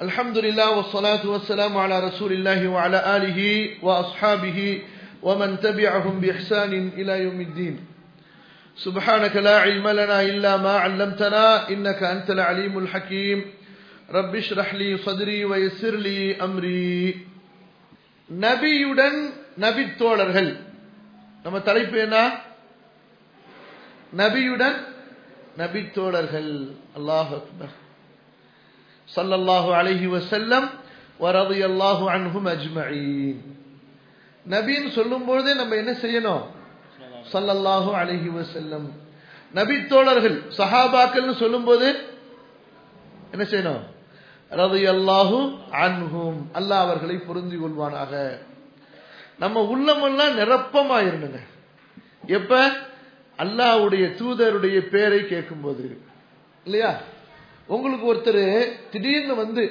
الحمد لله والصلاة والسلام على رسول الله وعلى آله وأصحابه ومن تبعهم بإحسان إلى يوم الدين سبحانك لا علم لنا إلا ما علمتنا إنك أنت العليم الحكيم رب اشرح لي صدري ويسر لي أمري நபியுடன் நபித்தோழர்கள் நம்ம தலைப்பு என்ன நபியுடன் நபித்தோழர்கள் அல்லாஹ் அக்பர் சல்லல்லாஹு அலைஹி வசல்லம் வரதியல்லாஹு அன்ஹும் அஜ்மஈன் நபின்னு சொல்லும் பொழுதே நம்ம என்ன செய்யணும் சல்லல்லாஹு அலைஹி வசல்லம் நபித்தோழர்கள் சஹாபாக்கள்னு சொல்லும்போது என்ன செய்யணும் ரதியல்லாஹு அன்ஹும் அல்லாஹ் அவர்களை பொருந்தி கொள்வானாக நம்ம உள்ளமெல்லாம் நிரப்பமா இருந்துங்க எப்ப அல்லாவுடைய தூதருடைய பேரை கேட்கும்போது இல்லையா உங்களுக்கு ஒருத்தர் திடீர்னு வந்து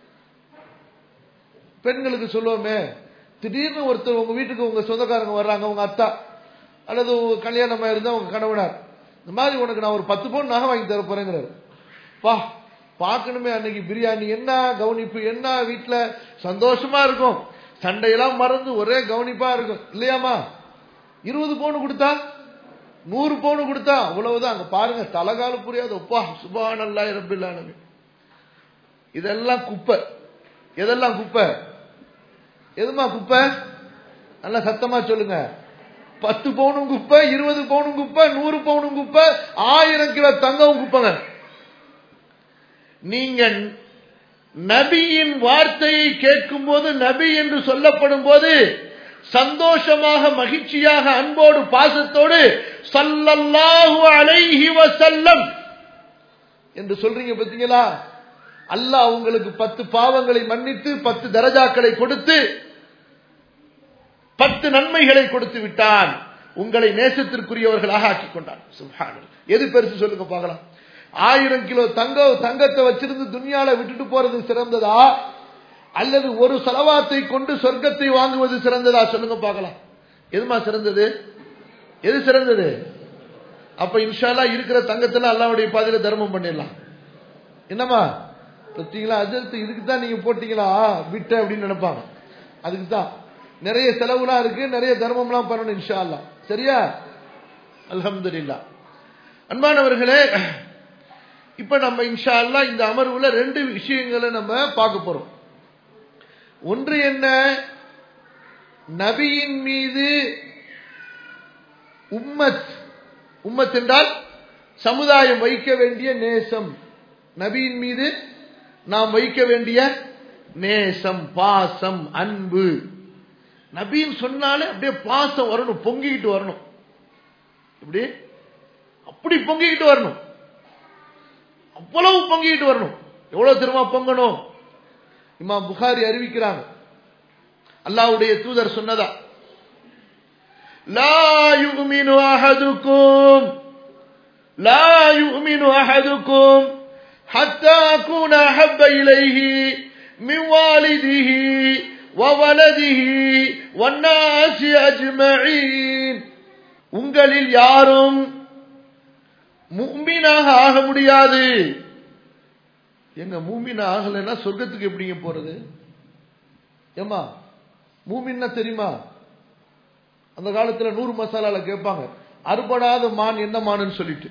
பெண்களுக்கு சொல்லுவோமே திடீர்னு ஒருத்தர் உங்க வீட்டுக்கு உங்க சொந்தக்காரங்க வர்றாங்க உங்க அத்தா அல்லது கல்யாணமா இருந்தா உங்க கணவனார் இந்த மாதிரி உனக்கு நான் ஒரு பத்து பவுன் நகை வாங்கி தர போறேங்கிறாரு பா பார்க்கணுமே அன்னைக்கு பிரியாணி என்ன கவனிப்பு என்ன வீட்டுல சந்தோஷமா இருக்கும் சண்டையெல்லாம் மறந்து ஒரே கவனிப்பா இருக்கும் இல்லையாமா இருபது பவுன் கொடுத்தா நூறு பவுன் கொடுத்தா அவ்வளவுதான் அங்க பாருங்க தலகால புரியாது ஒப்பா சுபான் அல்லா ரபில்லானு இதெல்லாம் குப்பை எதெல்லாம் குப்பை எதுமா குப்பை நல்லா சத்தமா சொல்லுங்க பத்து பவுனும் குப்பை இருபது பவுனும் குப்பை நூறு பவுனும் குப்பை ஆயிரம் கிலோ தங்கவும் குப்பைங்க நீங்கள் நபியின் வார்த்தையை கேட்கும் போது நபி என்று சொல்லப்படும் போது சந்தோஷமாக மகிழ்ச்சியாக அன்போடு பாசத்தோடு சல்லல்லாஹு அலைஹி வசல்லம் என்று சொல்றீங்க பார்த்தீங்களா அல்லாஹ் உங்களுக்கு பத்து பாவங்களை மன்னித்து பத்து தரஜாக்களை கொடுத்து பத்து நன்மைகளை கொடுத்து விட்டான் உங்களை நேசத்திற்குரியவர்களாக ஆக்கி கொண்டான் சுல்ஹான் எது பெருசு சொல்லுங்க பார்க்கலாம் ஆயிரம் கிலோ தங்க தங்கத்தை வச்சிருந்து துணியால விட்டுட்டு போறது சிறந்ததா அல்லது ஒரு செலவாத்தை கொண்டு சொர்க்கத்தை வாங்குவது சிறந்ததா சொல்லுங்க பார்க்கலாம் எதுமா சிறந்தது எது சிறந்தது அப்ப இன்ஷால்லா இருக்கிற தங்கத்துல அல்லாவுடைய பாதையில தர்மம் பண்ணிடலாம் என்னமா பார்த்தீங்களா அஜர்த்து இதுக்கு தான் நீங்க போட்டீங்களா விட்ட அப்படின்னு நினைப்பாங்க அதுக்கு தான் நிறைய செலவுலாம் இருக்கு நிறைய தர்மம்லாம் பண்ணணும் இன்ஷா அல்லா சரியா அல்ஹம்துலில்லா அன்பானவர்களே இப்ப நம்ம இன்ஷா அல்லா இந்த அமர்வுல ரெண்டு விஷயங்களை நம்ம பார்க்க போறோம் ஒன்று என்ன நபியின் மீது உம்மத் உம்மத் என்றால் சமுதாயம் வைக்க வேண்டிய நேசம் நபியின் மீது நாம் வைக்க வேண்டிய நேசம் பாசம் அன்பு நபின்னு சொன்னாலே அப்படியே பாசம் வரணும் பொங்கிக்கிட்டு வரணும் இப்படி அப்படி பொங்கிக்கிட்டு வரணும் அவ்வளவு பொங்கிட்டு வரணும் எவ்வளவு திரும்ப பொங்கணும் இமா புகாரி அறிவிக்கிறாங்க அல்லாவுடைய தூதர் சொன்னதா லா யுமினு அஹதுக்கும் லா யுமினு அஹதுக்கும் حتى أكون أحب إليه من والده وولده والناس أجمعين உங்களில் யாரும் மூமினாக ஆக முடியாது எங்க மூமின் ஆகலைன்னா சொர்க்கத்துக்கு எப்படிங்க போறது ஏமா மூமின்னா தெரியுமா அந்த காலத்துல நூறு மசாலால கேட்பாங்க அறுபடாத மான் என்ன மானுன்னு சொல்லிட்டு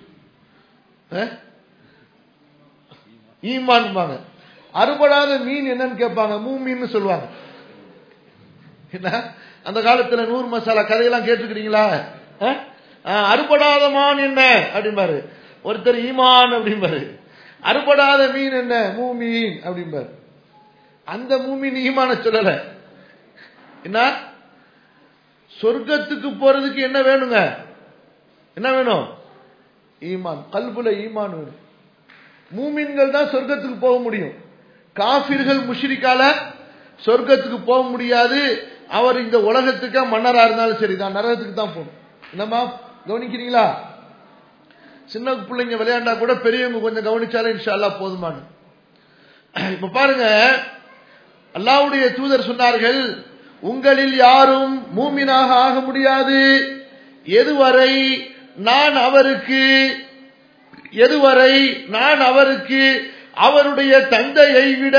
ஈமான்பாங்க அறுபடாத மீன் என்னன்னு கேட்பாங்க மூமின்னு சொல்லுவாங்க என்ன அந்த காலத்துல நூறு மசாலா கதையெல்லாம் கேட்டுக்கிறீங்களா அறுபடாத மான் என்ன அப்படிம்பாரு ஒருத்தர் ஈமான் அப்படிம்பாரு அறுபடாத மீன் என்ன மூமீன் அப்படிம்பாரு அந்த மூமின் ஈமான சொல்லல என்ன சொர்க்கத்துக்கு போறதுக்கு என்ன வேணுங்க என்ன வேணும் ஈமான் கல்புல ஈமான் வேணும் மூமின்கள் தான் சொர்க்கத்துக்கு போக முடியும் காபிர்கள் முஷ்ரிக்கால சொர்க்கத்துக்கு போக முடியாது அவர் இந்த உலகத்துக்கு மன்னரா இருந்தாலும் சரிதான் நரகத்துக்கு தான் போகணும் என்னம்மா கவனிக்கிறீங்களா சின்ன பிள்ளைங்க விளையாண்டா கூட பெரியவங்க கொஞ்சம் கவனிச்சாலும் இன்ஷால்லா போதுமான இப்ப பாருங்க அல்லாவுடைய தூதர் சொன்னார்கள் உங்களில் யாரும் மூமினாக ஆக முடியாது எதுவரை நான் அவருக்கு எதுவரை நான் அவருக்கு அவருடைய தந்தையை விட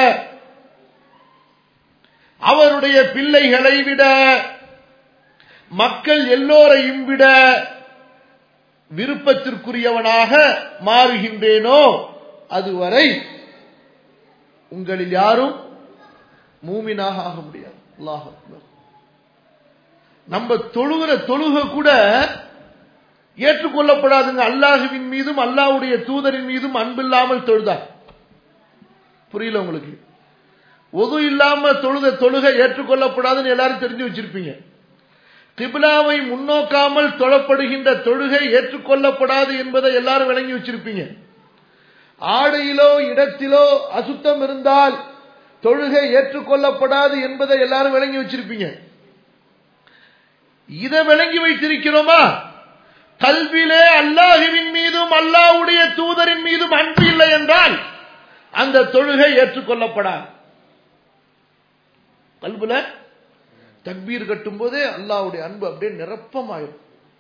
அவருடைய பிள்ளைகளை விட மக்கள் எல்லோரையும் விட விருப்பத்திற்குரியவனாக மாறுகின்றேனோ அதுவரை உங்களில் யாரும் மூமினாக ஆக முடியாது அல்லாஹ் அக்பர். நம்ம தொழுகிற தொழுக கூட ஏற்றுக்கொள்ளப்படாதுங்க அல்லாஹுவின் மீதும் அல்லாஹ்வுடைய தூதரின் மீதும் அன்பில்லாமல் தொழுதார் புரியல உங்களுக்கு ஒது இல்லாம தொழுத தொழுகை ஏற்றுக்கொள்ளப்படாதுன்னு எல்லாரும் தெரிஞ்சு வச்சிருப்பீங்க கிபிலாவை முன்னோக்காமல் தொழப்படுகின்ற தொழுகை ஏற்றுக்கொள்ளப்படாது என்பதை எல்லாரும் விளங்கி வச்சிருப்பீங்க ஆடையிலோ இடத்திலோ அசுத்தம் இருந்தால் தொழுகை ஏற்றுக்கொள்ளப்படாது என்பதை எல்லாரும் விளங்கி வச்சிருப்பீங்க இதை விளங்கி வைத்திருக்கிறோமா கல்வியிலே அல்லாஹுவின் மீதும் அல்லாஹ்வுடைய தூதரின் மீதும் அன்பு இல்லை என்றால் அந்த தொழுகை ஏற்றுக்கொள்ளப்படாது கல்புல தக்பீர் கட்டும் போதே அல்லாஹ்வுடைய அன்பு அப்படியே நிரப்பமாயிரும்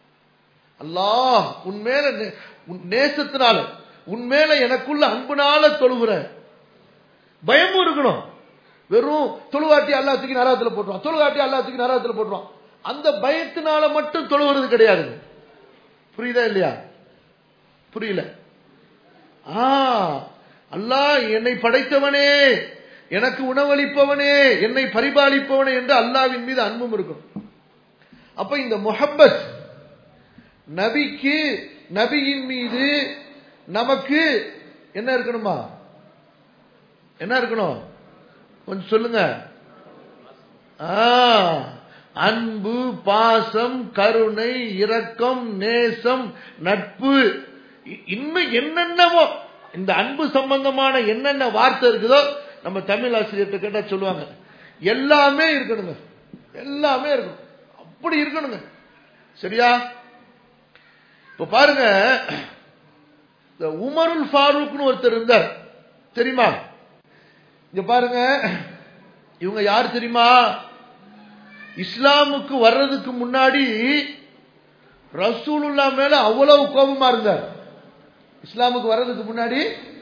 அல்லாஹ் உன் மேல நே- உன் நேசத்தினால உன் மேல எனக்குள்ள அன்புனால தொழுகிற பயமும் இருக்கணும் வெறும் தொழுவாட்டி அல்லா தூக்கி நரகத்துல போட்டுருவான் தொழுவாட்டி அல்லா தூக்கி நரகத்துல போட்டுருவான் அந்த பயத்தினால மட்டும் தொழுகிறது கிடையாது புரியுதா இல்லையா புரியல ஆ அல்லாஹ் என்னை படைத்தவனே எனக்கு உணவளிப்பவனே என்னை பரிபாலிப்பவனே என்று அல்லாவின் மீது அன்பும் இருக்கும் அப்ப இந்த முஹப்பத் நபிக்கு நபியின் மீது நமக்கு என்ன இருக்கணுமா என்ன இருக்கணும் கொஞ்சம் சொல்லுங்க ஆ, அன்பு பாசம் கருணை இரக்கம் நேசம் நட்பு இ- இன்னும் என்னென்னவோ இந்த அன்பு சம்பந்தமான என்னென்ன வார்த்தை இருக்குதோ நம்ம தமிழ் ஆசிரியர்கிட்ட கேட்டா சொல்லுவாங்க எல்லாமே இருக்கணுங்க எல்லாமே இருக்கணும் அப்படி இருக்கணுங்க சரியா இப்ப பாருங்க இந்த உமருல் ஃபாரூக்னு ஒருத்தர் இருந்தார் தெரியுமா இங்க பாருங்க இவங்க யார் தெரியுமா இஸ்லாமுக்கு வர்றதுக்கு முன்னாடி ரசூலுல்லா மேல அவ்வளவு கோபமா இருந்தார் இஸ்லாமுக்கு வர்றதுக்கு முன்னாடி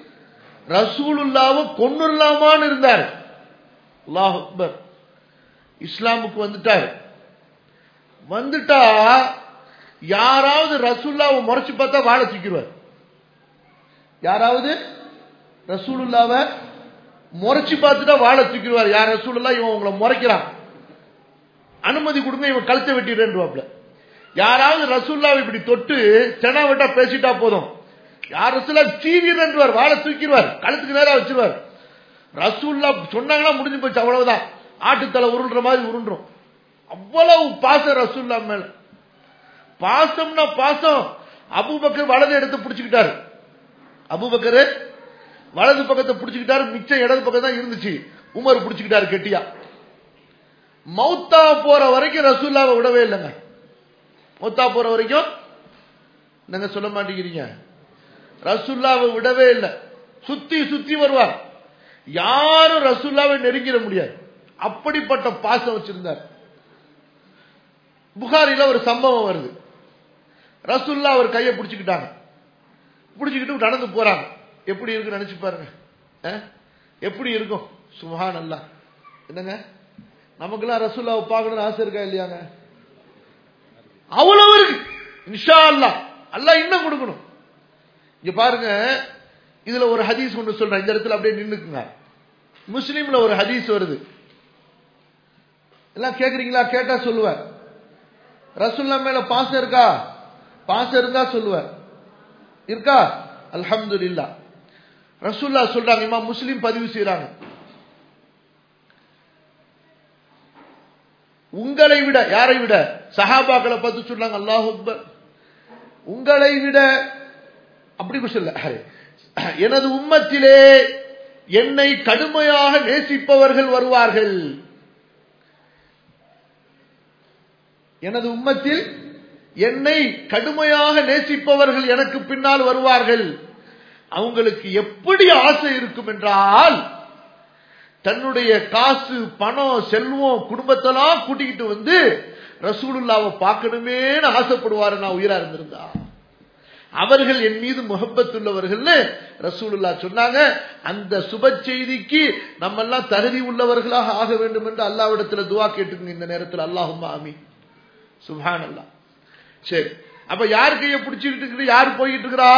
ரசூலுல்லாவை கொன்னுடலாமான்னு இருந்தார் அல்லாஹ் அக்பர் இஸ்லாமுக்கு வந்துட்டார் வந்துட்டா யாராவது ரசூல்லாவை முறைச்சு பார்த்தா வாழ தூக்கிடுவார் யாராவது ரசூலுல்லாவை முறைச்சு பார்த்துட்டா வாழ தூக்கிடுவார் யார் ரசூலுல்லா இவன் உங்களை முறைக்கிறான் அனுமதி கொடுங்க இவன் கழுத்தை வெட்டிடுறேன்வாப்ல யாராவது ரசூல்லாவை இப்படி தொட்டு செனா விட்டா பேசிட்டா போதும் யார் ரசூல்லா சீவிடுவார் வாழை தூக்கிடுவார் கழுத்துக்கு நேரா வச்சிருவார் ரசூல்லா சொன்னாங்கன்னா முடிஞ்சு போச்சு அவ்வளவுதான் ஆட்டுத்தலை உருள்ற மாதிரி உருண்டுரும் அவ்வளவு பாசம் ரசூல்லா மேல பாசம்னா பாசம் அபூபக்கர் வலது எடுத்து பிடிச்சுக்கிட்டாரு அபூபக்கர் வலது பக்கத்தை பிடிச்சுக்கிட்டாரு மிச்சம் இடது பக்கம் தான் இருந்துச்சு உமர் பிடிச்சுக்கிட்டாரு கெட்டியா மௌத்தா போற வரைக்கும் ரசூல்லாவை விடவே இல்லைங்க மௌத்தா போற வரைக்கும் நீங்க சொல்ல மாட்டேங்கிறீங்க ரசூல்லாவை விடவே இல்லை சுத்தி சுத்தி வருவார் யாரும் ரசூல்லாவை நெருங்கிட முடியாது அப்படிப்பட்ட பாசம் வச்சிருந்தார் புகாரில ஒரு சம்பவம் வருது ரசூல்லா அவர் கையை பிடிச்சுக்கிட்டாங்க பிடிச்சுக்கிட்டு நடந்து போறாங்க எப்படி இருக்கு நினைச்சு பாருங்க அஹ்? எப்படி இருக்கும் சுபஹான் அல்லாஹ் என்னங்க நமக்கெல்லாம் ரசூல்லாவை பார்க்கணும்னு ஆசை இருக்கா இல்லையாங்க அவ்வளவு இருக்கு இன்ஷா அல்லாஹ் அல்லாஹ் இன்னும் கொடுக்கணும் இங்க பாருங்க இதுல ஒரு ஹதீஸ் ஒன்று சொல்றேன் இந்த இடத்துல அப்படியே நின்னுக்குங்க முஸ்லீம்ல ஒரு ஹதீஸ் வருது எல்லாம் கேக்குறீங்களா கேட்டா சொல்லுவார் ரசூல்லா மேல பாசம் இருக்கா பாசம் இருந்தா சொல்லுவார் இருக்கா அல்ஹம்துலில்லா ரசூல்லா சொல்றாங்க இமாம் முஸ்லீம் பதிவு செய்றாங்க உங்களை விட யாரை விட சஹாபாக்களை பார்த்து சொல்றாங்க அல்லாஹ் அக்பர் உங்களை விட அப்படி சொல்ல எனது உம்மத்திலே என்னை கடுமையாக நேசிப்பவர்கள் வருவார்கள் எனது உம்மத்தில் என்னை கடுமையாக நேசிப்பவர்கள் எனக்கு பின்னால் வருவார்கள் அவங்களுக்கு எப்படி ஆசை இருக்கும் என்றால் தன்னுடைய காசு பணம் செல்வம் குடும்பத்தெல்லாம் கூட்டிக்கிட்டு வந்து ரசூலுல்லாவை பார்க்கணுமேன்னு ஆசைப்படுவாரு நான் உயிரா இருந்திருந்தா அவர்கள் என் மீது முகப்பத்துள்ளவர்கள்னு ரசூலுல்லா சொன்னாங்க அந்த சுப செய்திக்கு நம்ம எல்லாம் தகுதி உள்ளவர்களாக ஆக வேண்டும் என்று அல்லாவிடத்துல துவா கேட்டுங்க இந்த நேரத்தில் அல்லாஹும் ஆமி சுபான் அல்லா சரி அப்ப யார் கைய பிடிச்சிக்கிட்டு இருக்கு யார் போயிட்டு இருக்கிறா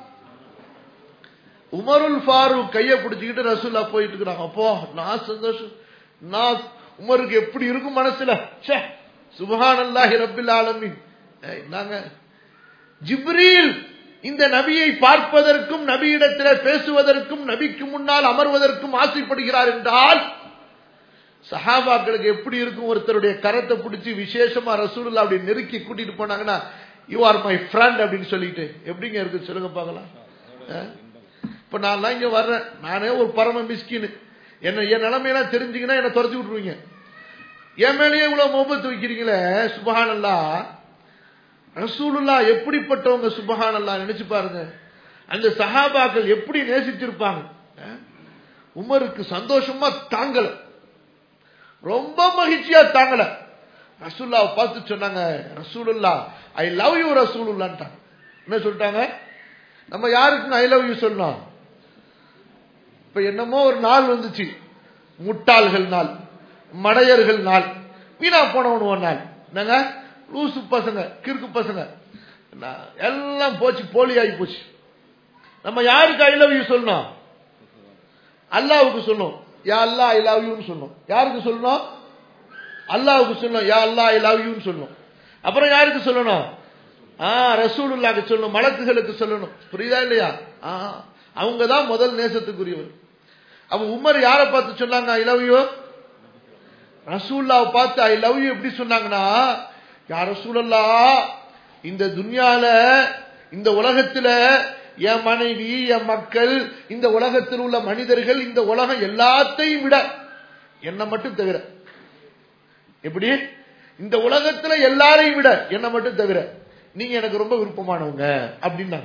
உமருல் ஃபாரூக் கைய பிடிச்சிக்கிட்டு ரசூல்லா போயிட்டு இருக்கிறாங்க அப்போ நான் சந்தோஷம் நான் உமருக்கு எப்படி இருக்கும் மனசுல சுபஹான் அல்லாஹி ரபில் ஆலமின் நாங்க ஜிப்ரீல் இந்த நபியை பார்ப்பதற்கும் நபியிடத்தில் பேசுவதற்கும் நபிக்கு முன்னால் அமர்வதற்கும் ஆசைப்படுகிறார் என்றால் சஹாபாக்களுக்கு எப்படி இருக்கும் ஒருத்தருடைய கரத்தை பிடிச்சி விசேஷமா ரசூலுல்லா அப்படி நெருக்கி கூட்டிட்டு போனாங்கன்னா யூ ஆர் மை ஃப்ரெண்ட் அப்படின்னு சொல்லிட்டு எப்படிங்க இருக்கு சொல்லுங்க பார்க்கலாம் இப்ப நான் இங்க வர்றேன் நானே ஒரு பரம மிஸ்கின்னு என்ன என் நிலைமையெல்லாம் தெரிஞ்சுங்கன்னா என்ன துரத்தி விட்டுருவீங்க என் மேலேயே இவ்வளவு முகத்து வைக்கிறீங்களே சுபஹானல்லா ரசூலுல்லா எப்படிப்பட்டவங்க சுபஹானல்லா நினைச்சு பாருங்க அந்த சஹாபாக்கள் எப்படி நேசிச்சிருப்பாங்க உமருக்கு சந்தோஷமா தாங்கல ரொம்ப மகிழ்ச்சியா தாங்கல ரசூல்லாவை பார்த்து சொன்னாங்க ரசூலுல்லா ஐ லவ் யூ ரசூலுல்லான்ட்டாங்க என்ன சொல்லிட்டாங்க நம்ம யாருக்குங்க ஐ லவ் யூ சொல்லணும் இப்ப என்னமோ ஒரு நாள் வந்துச்சு முட்டாள்கள் நாள் மடையர்கள் நாள் வீணா போனவன் ஒரு நாள் என்னங்க லூசு பசங்க கிறுக்கு பசங்க எல்லாம் போச்சு போலி ஆகி போச்சு நம்ம யாருக்கு ஐ லவ் யூ சொல்லணும் அல்லாவுக்கு சொல்லணும் யா அல்லா ஐ லவ் யூன்னு சொல்லணும் யாருக்கு சொல்லணும் அல்லாவுக்கு சொல்லணும் யா அல்லா ஐ லவ் யூன்னு சொல்லணும் அப்புறம் யாருக்கு சொல்லணும் ஆ ரசூலுல்லாக்கு சொல்லணும் மலக்குகளுக்கு சொல்லணும் புரியுதா இல்லையா ஆ அவங்க தான் முதல் நேசத்துக்குரியவர் அவ உமர் யாரை பார்த்து சொன்னாங்க ஐ லவ் யூ ரசூல்லாவை பார்த்து ஐ லவ் யூ எப்படி சொன்னாங்கன்னா யார் ரசூலல்லா இந்த துன்யால இந்த உலகத்துல என் மனைவி என் மக்கள் இந்த உலகத்தில் உள்ள மனிதர்கள் இந்த உலகம் எல்லாத்தையும் விட என்ன மட்டும் தவிர எப்படி இந்த உலகத்துல எல்லாரையும் விட என்ன மட்டும் தவிர நீங்க எனக்கு ரொம்ப விருப்பமானவங்க அப்படின்னாங்க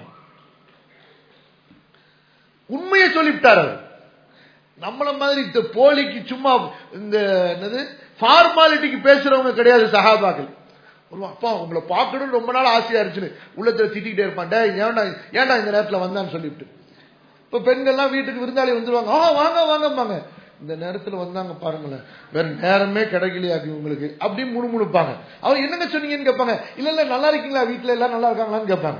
உண்மையை சொல்லிவிட்டார் அவர் நம்மள மாதிரி இந்த போலிக்கு சும்மா இந்த என்னது ஃபார்மாலிட்டிக்கு பேசுறவங்க கிடையாது சகாபாக்கள் அப்பா உங்களை பார்க்கணும் ரொம்ப நாள் ஆசையா இருந்துச்சு உள்ளத்துல திட்டிக்கிட்டே இருப்பான் டே ஏன்டா ஏன்டா இந்த நேரத்துல வந்தான்னு சொல்லிவிட்டு இப்ப பெண்கள்லாம் வீட்டுக்கு விருந்தாளி வந்துருவாங்க ஆ வாங்க வாங்கம்பாங்க இந்த நேரத்துல வந்தாங்க பாருங்களேன் வேற நேரமே கிடைக்கலையாக்கு உங்களுக்கு அப்படின்னு முணுமுணுப்பாங்க அவர் என்னங்க சொன்னீங்கன்னு கேட்பாங்க இல்ல இல்ல நல்லா இருக்கீங்களா வீட்டுல எல்லாம் நல்லா இருக்காங்களான்னு கேட்பாங்க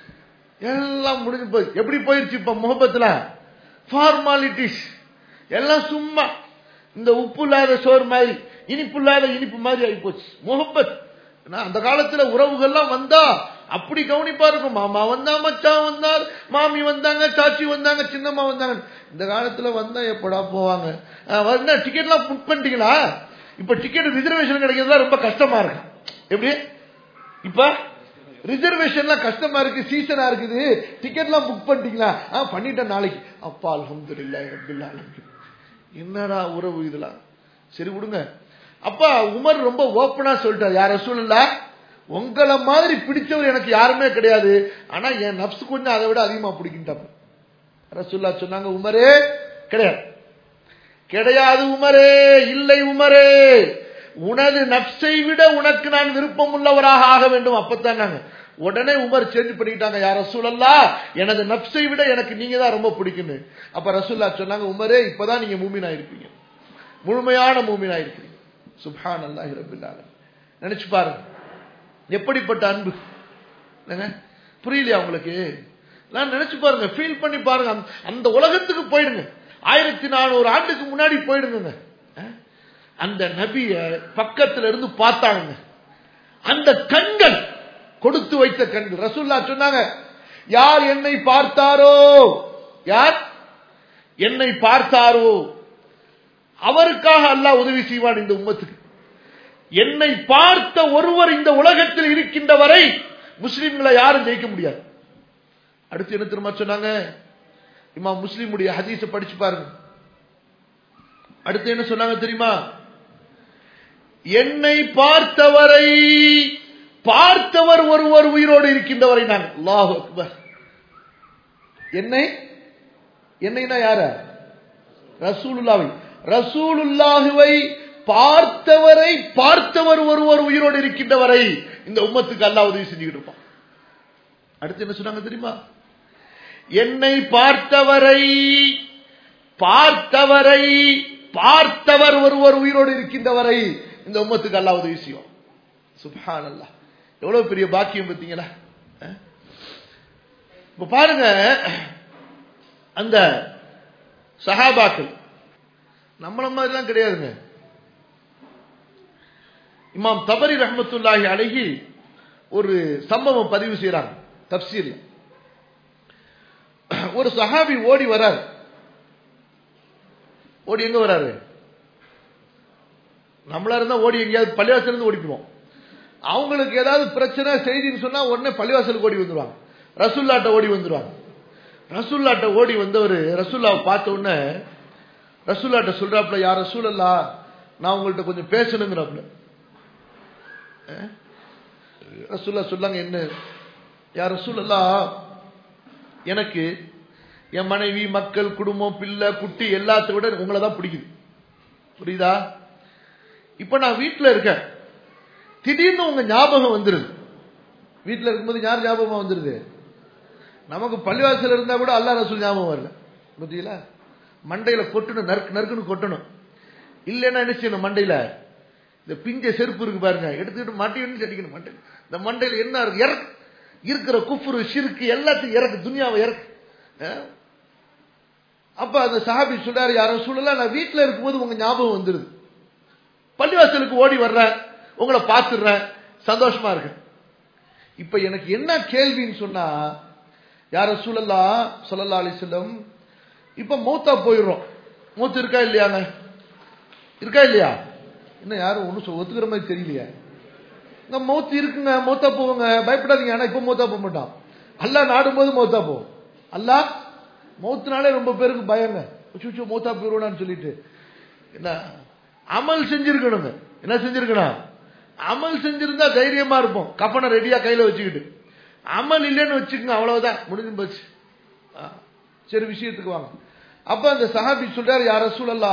எல்லாம் முடிஞ்சு போய் எப்படி போயிருச்சு இப்ப முகப்பத்துல ஃபார்மாலிட்டிஸ் எல்லாம் சும்மா இந்த உப்பு இல்லாத சோறு மாதிரி இனிப்பு இல்லாத இனிப்பு மாதிரி ஆகி போச்சு முகப்பத் அந்த காலத்துல உறவுகள்லாம் வந்தா அப்படி கவனிப்பா இருக்கும் மாமா வந்தா மச்சான் வந்தார் மாமி வந்தாங்க சாச்சி வந்தாங்க சின்னம்மா வந்தாங்க இந்த காலத்துல வந்தா எப்படா போவாங்க வந்தா டிக்கெட் எல்லாம் புக் பண்ணிட்டீங்களா இப்ப டிக்கெட் ரிசர்வேஷன் கிடைக்கிறதுலாம் ரொம்ப கஷ்டமா இருக்கு எப்படி இப்ப ரிசர்வேஷன்லாம் கஷ்டமா இருக்கு சீசனா இருக்குது டிக்கெட்லாம் புக் பண்ணிட்டீங்களா ஆ பண்ணிட்டேன் நாளைக்கு அப்பா அல்ஹம்துலில்லாஹி ரப்பில் ஆலமீன் என்னடா உறவு இதெல்லாம் சரி விடுங்க அப்பா உமர் ரொம்ப ஓப்பனா சொல்லிட்டார் யார சூழல்ல உங்களை மாதிரி பிடிச்சவர் எனக்கு யாருமே கிடையாது ஆனா என் நப்சு கொஞ்சம் அதை விட அதிகமா பிடிக்கிட்டாப்ப ரசூல்லா சொன்னாங்க உமரே கிடையாது கிடையாது உமரே இல்லை உமரே உனது நப்சை விட உனக்கு நான் விருப்பம் உள்ளவராக ஆக வேண்டும் அப்பத்தான் நாங்க உடனே உமர் சேஞ்ச் பண்ணிட்டாங்க யார் ரசூலல்லா எனது நப்சை விட எனக்கு நீங்க தான் ரொம்ப பிடிக்குன்னு அப்ப ரசூல்லா சொன்னாங்க உமரே இப்பதான் நீங்க மூமினா இருப்பீங்க முழுமையான மூமினா இருக்கிறீங்க சுப்ஹான் அல்லாஹி ரபில்லால நினைச்சு பாருங்க எப்படிப்பட்ட அன்பு புரியலையா உங்களுக்கு நான் நினைச்சு பாருங்க ஃபீல் பண்ணி பாருங்க அந்த உலகத்துக்கு போயிடுங்க ஆயிரத்தி நானூறு ஆண்டுக்கு முன்னாடி போயிடுங்க அந்த நபிய பக்கத்துல இருந்து பார்த்தாங்க அந்த கண்கள் கொடுத்து வைத்த கண்கள் ரசூல்லா சொன்னாங்க யார் என்னை பார்த்தாரோ யார் என்னை பார்த்தாரோ அவருக்காக அல்லாஹ் உதவி செய்வான் இந்த உம்மத்துக்கு என்னை பார்த்த ஒருவர் இந்த உலகத்தில் இருக்கின்ற வரை முஸ்லிம்களை யாரும் ஜெயிக்க முடியாது அடுத்து என்ன திரும்ப சொன்னாங்க இம்மா முஸ்லீமுடைய ஹதீஸ படிச்சு பாருங்க அடுத்து என்ன சொன்னாங்க தெரியுமா என்னை பார்த்தவரை பார்த்தவர் ஒருவர் உயிரோடு இருக்கின்றவரை நான் அல்லாஹ் அக்பர் என்னை என்னைனா யார ரசூலுல்லாவை ரசூலுல்லாஹுவை பார்த்தவரை பார்த்தவர் ஒருவர் உயிரோடு இருக்கின்றவரை இந்த உம்மத்துக்கு அல்லாஹ் உதவி செஞ்சுக்கிட்டு இருப்பான் அடுத்து என்ன சொன்னாங்க தெரியுமா என்னை பார்த்தவரை பார்த்தவரை பார்த்தவர் ஒருவர் உயிரோடு இருக்கின்றவரை இந்த உம்மத்துக்கு அல்லாஹ் உதவி செய்யும் சுப்ஹான் அல்லாஹ் எவ்வளவு பெரிய பாக்கியம் பார்த்தீங்களா அஹ்? இப்ப பாருங்க அந்த சஹாபாக்கள் நம்மள மாதிரிலாம் கிடையாதுங்க இமாம் தபரி ரஹ்மத்துல்லாஹி அழகி ஒரு சம்பவம் பதிவு செய்யறாங்க தப்சீர்ல ஒரு சஹாபி ஓடி வரார் ஓடி எங்க வராரு நம்மளா இருந்தா ஓடி எங்கேயாவது பள்ளிவாசல் இருந்து ஓடிக்குவோம் அவங்களுக்கு ஏதாவது பிரச்சனை செய்தின்னு சொன்னா உடனே பள்ளிவாசலுக்கு ஓடி வந்துருவாங்க ரசுல்லாட்ட ஓடி வந்துருவாங்க ரசுல்லாட்ட ஓடி வந்தவர் ரசுல்லாவை பார்த்த உடனே ரசுல்லாட்ட சொல்றாப்புல யார் ரசூலல்லா நான் உங்கள்ட்ட கொஞ்சம் பேசணுங்கிறாப்புல அஹ்? ரசூல்லா சொல்லாங்க என்ன யார் ரசூலல்லா எனக்கு என் மனைவி மக்கள் குடும்பம் பிள்ளை குட்டி எல்லாத்தை விட உங்களை தான் பிடிக்குது புரியுதா இப்ப நான் வீட்டில் இருக்கேன் திடீர்னு உங்க ஞாபகம் வந்துருது வீட்டில் இருக்கும்போது யார் ஞாபகமா வந்துருது நமக்கு பள்ளிவாசல் இருந்தா கூட அல்லா ரசூல் ஞாபகம் வரல புரியுங்களா மண்டையில கொட்டணும் நறுக்கு நறுக்குன்னு கொட்டணும் இல்லைன்னா என்ன செய்யணும் மண்டையில இந்த பிஞ்ச செருப்பு இருக்கு பாருங்க எடுத்துக்கிட்டு மாட்டி அடிக்கணும் மண்டை இந்த மண்டையில என்ன இருக்கு இறக்கு இருக்கிற குஃபுரு சிறுக்கு எல்லாத்தையும் இறக்கு துனியாவை இறக்கு அஹ்? அப்ப அந்த சஹாபி சொல்றாரு யாரும் சொல்லல நான் வீட்டுல இருக்கும்போது உங்க ஞாபகம் வந்துருது பள்ளிவாசலுக்கு ஓடி வர்றேன் உங்களை பார்த்துடுறேன் சந்தோஷமா இருக்கு இப்ப எனக்கு என்ன கேள்வின்னு சொன்னா யார சூழல்லா சொல்லல்லா அலிசல்லம் இப்ப மூத்தா போயிடுறோம் மூத்து இருக்கா இல்லையாங்க இருக்கா இல்லையா இன்னும் யாரும் ஒன்றும் ஒத்துக்கிற மாதிரி தெரியலையா இந்த மௌத்து இருக்குங்க மௌத்தா போவோங்க பயப்படாதீங்க ஆனா இப்ப மௌத்தா போக மாட்டான் அல்லா நாடும்போது மௌத்தா போவோம் அல்லா மௌத்துனாலே ரொம்ப பேருக்கு பயங்க சுச்சு மௌத்தா போயிடுவான்னு சொல்லிட்டு என்ன அமல் செஞ்சிருக்கணுங்க என்ன செஞ்சிருக்கணும் அமல் செஞ்சிருந்தா தைரியமா இருப்போம் கப்பனை ரெடியா கையில வச்சுக்கிட்டு அமல் இல்லைன்னு வச்சுக்கோங்க அவ்வளவுதான் முடிஞ்சு போச்சு ஆ, சரி விஷயத்துக்கு வாங்க அப்ப அந்த சஹாபி சொல்றாரு யார சூழல்லா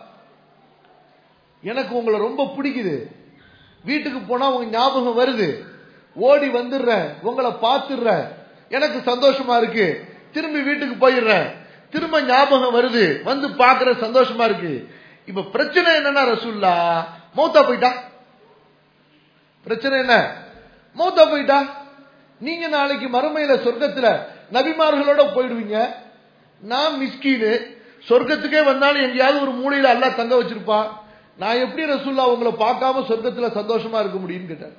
எனக்கு உங்களை ரொம்ப பிடிக்குது வீட்டுக்கு போனா உங்க ஞாபகம் வருது ஓடி வந்துடுறேன் உங்களை பார்த்துடுறேன் எனக்கு சந்தோஷமா இருக்கு திரும்பி வீட்டுக்கு போயிடுறேன் திரும்ப ஞாபகம் வருது வந்து பாக்குற சந்தோஷமா இருக்கு இப்ப பிரச்சனை என்னன்னா ரசூல்லா மௌத்தா போயிட்டா பிரச்சனை என்ன மௌத்தா போயிட்டா நீங்க நாளைக்கு மறுமையில சொர்க்கத்துல நபிமார்களோட போயிடுவீங்க நான் மிஸ்கீனு சொர்க்கத்துக்கே வந்தாலும் எங்கேயாவது ஒரு மூலையில அல்லாஹ் தங்க வச்சிருப்பான் நான் எப்படி ரசூல்லா உங்களை பார்க்காம சொர்க்கத்துல சந்தோஷமா இருக்க முடியும்னு கேட்டார்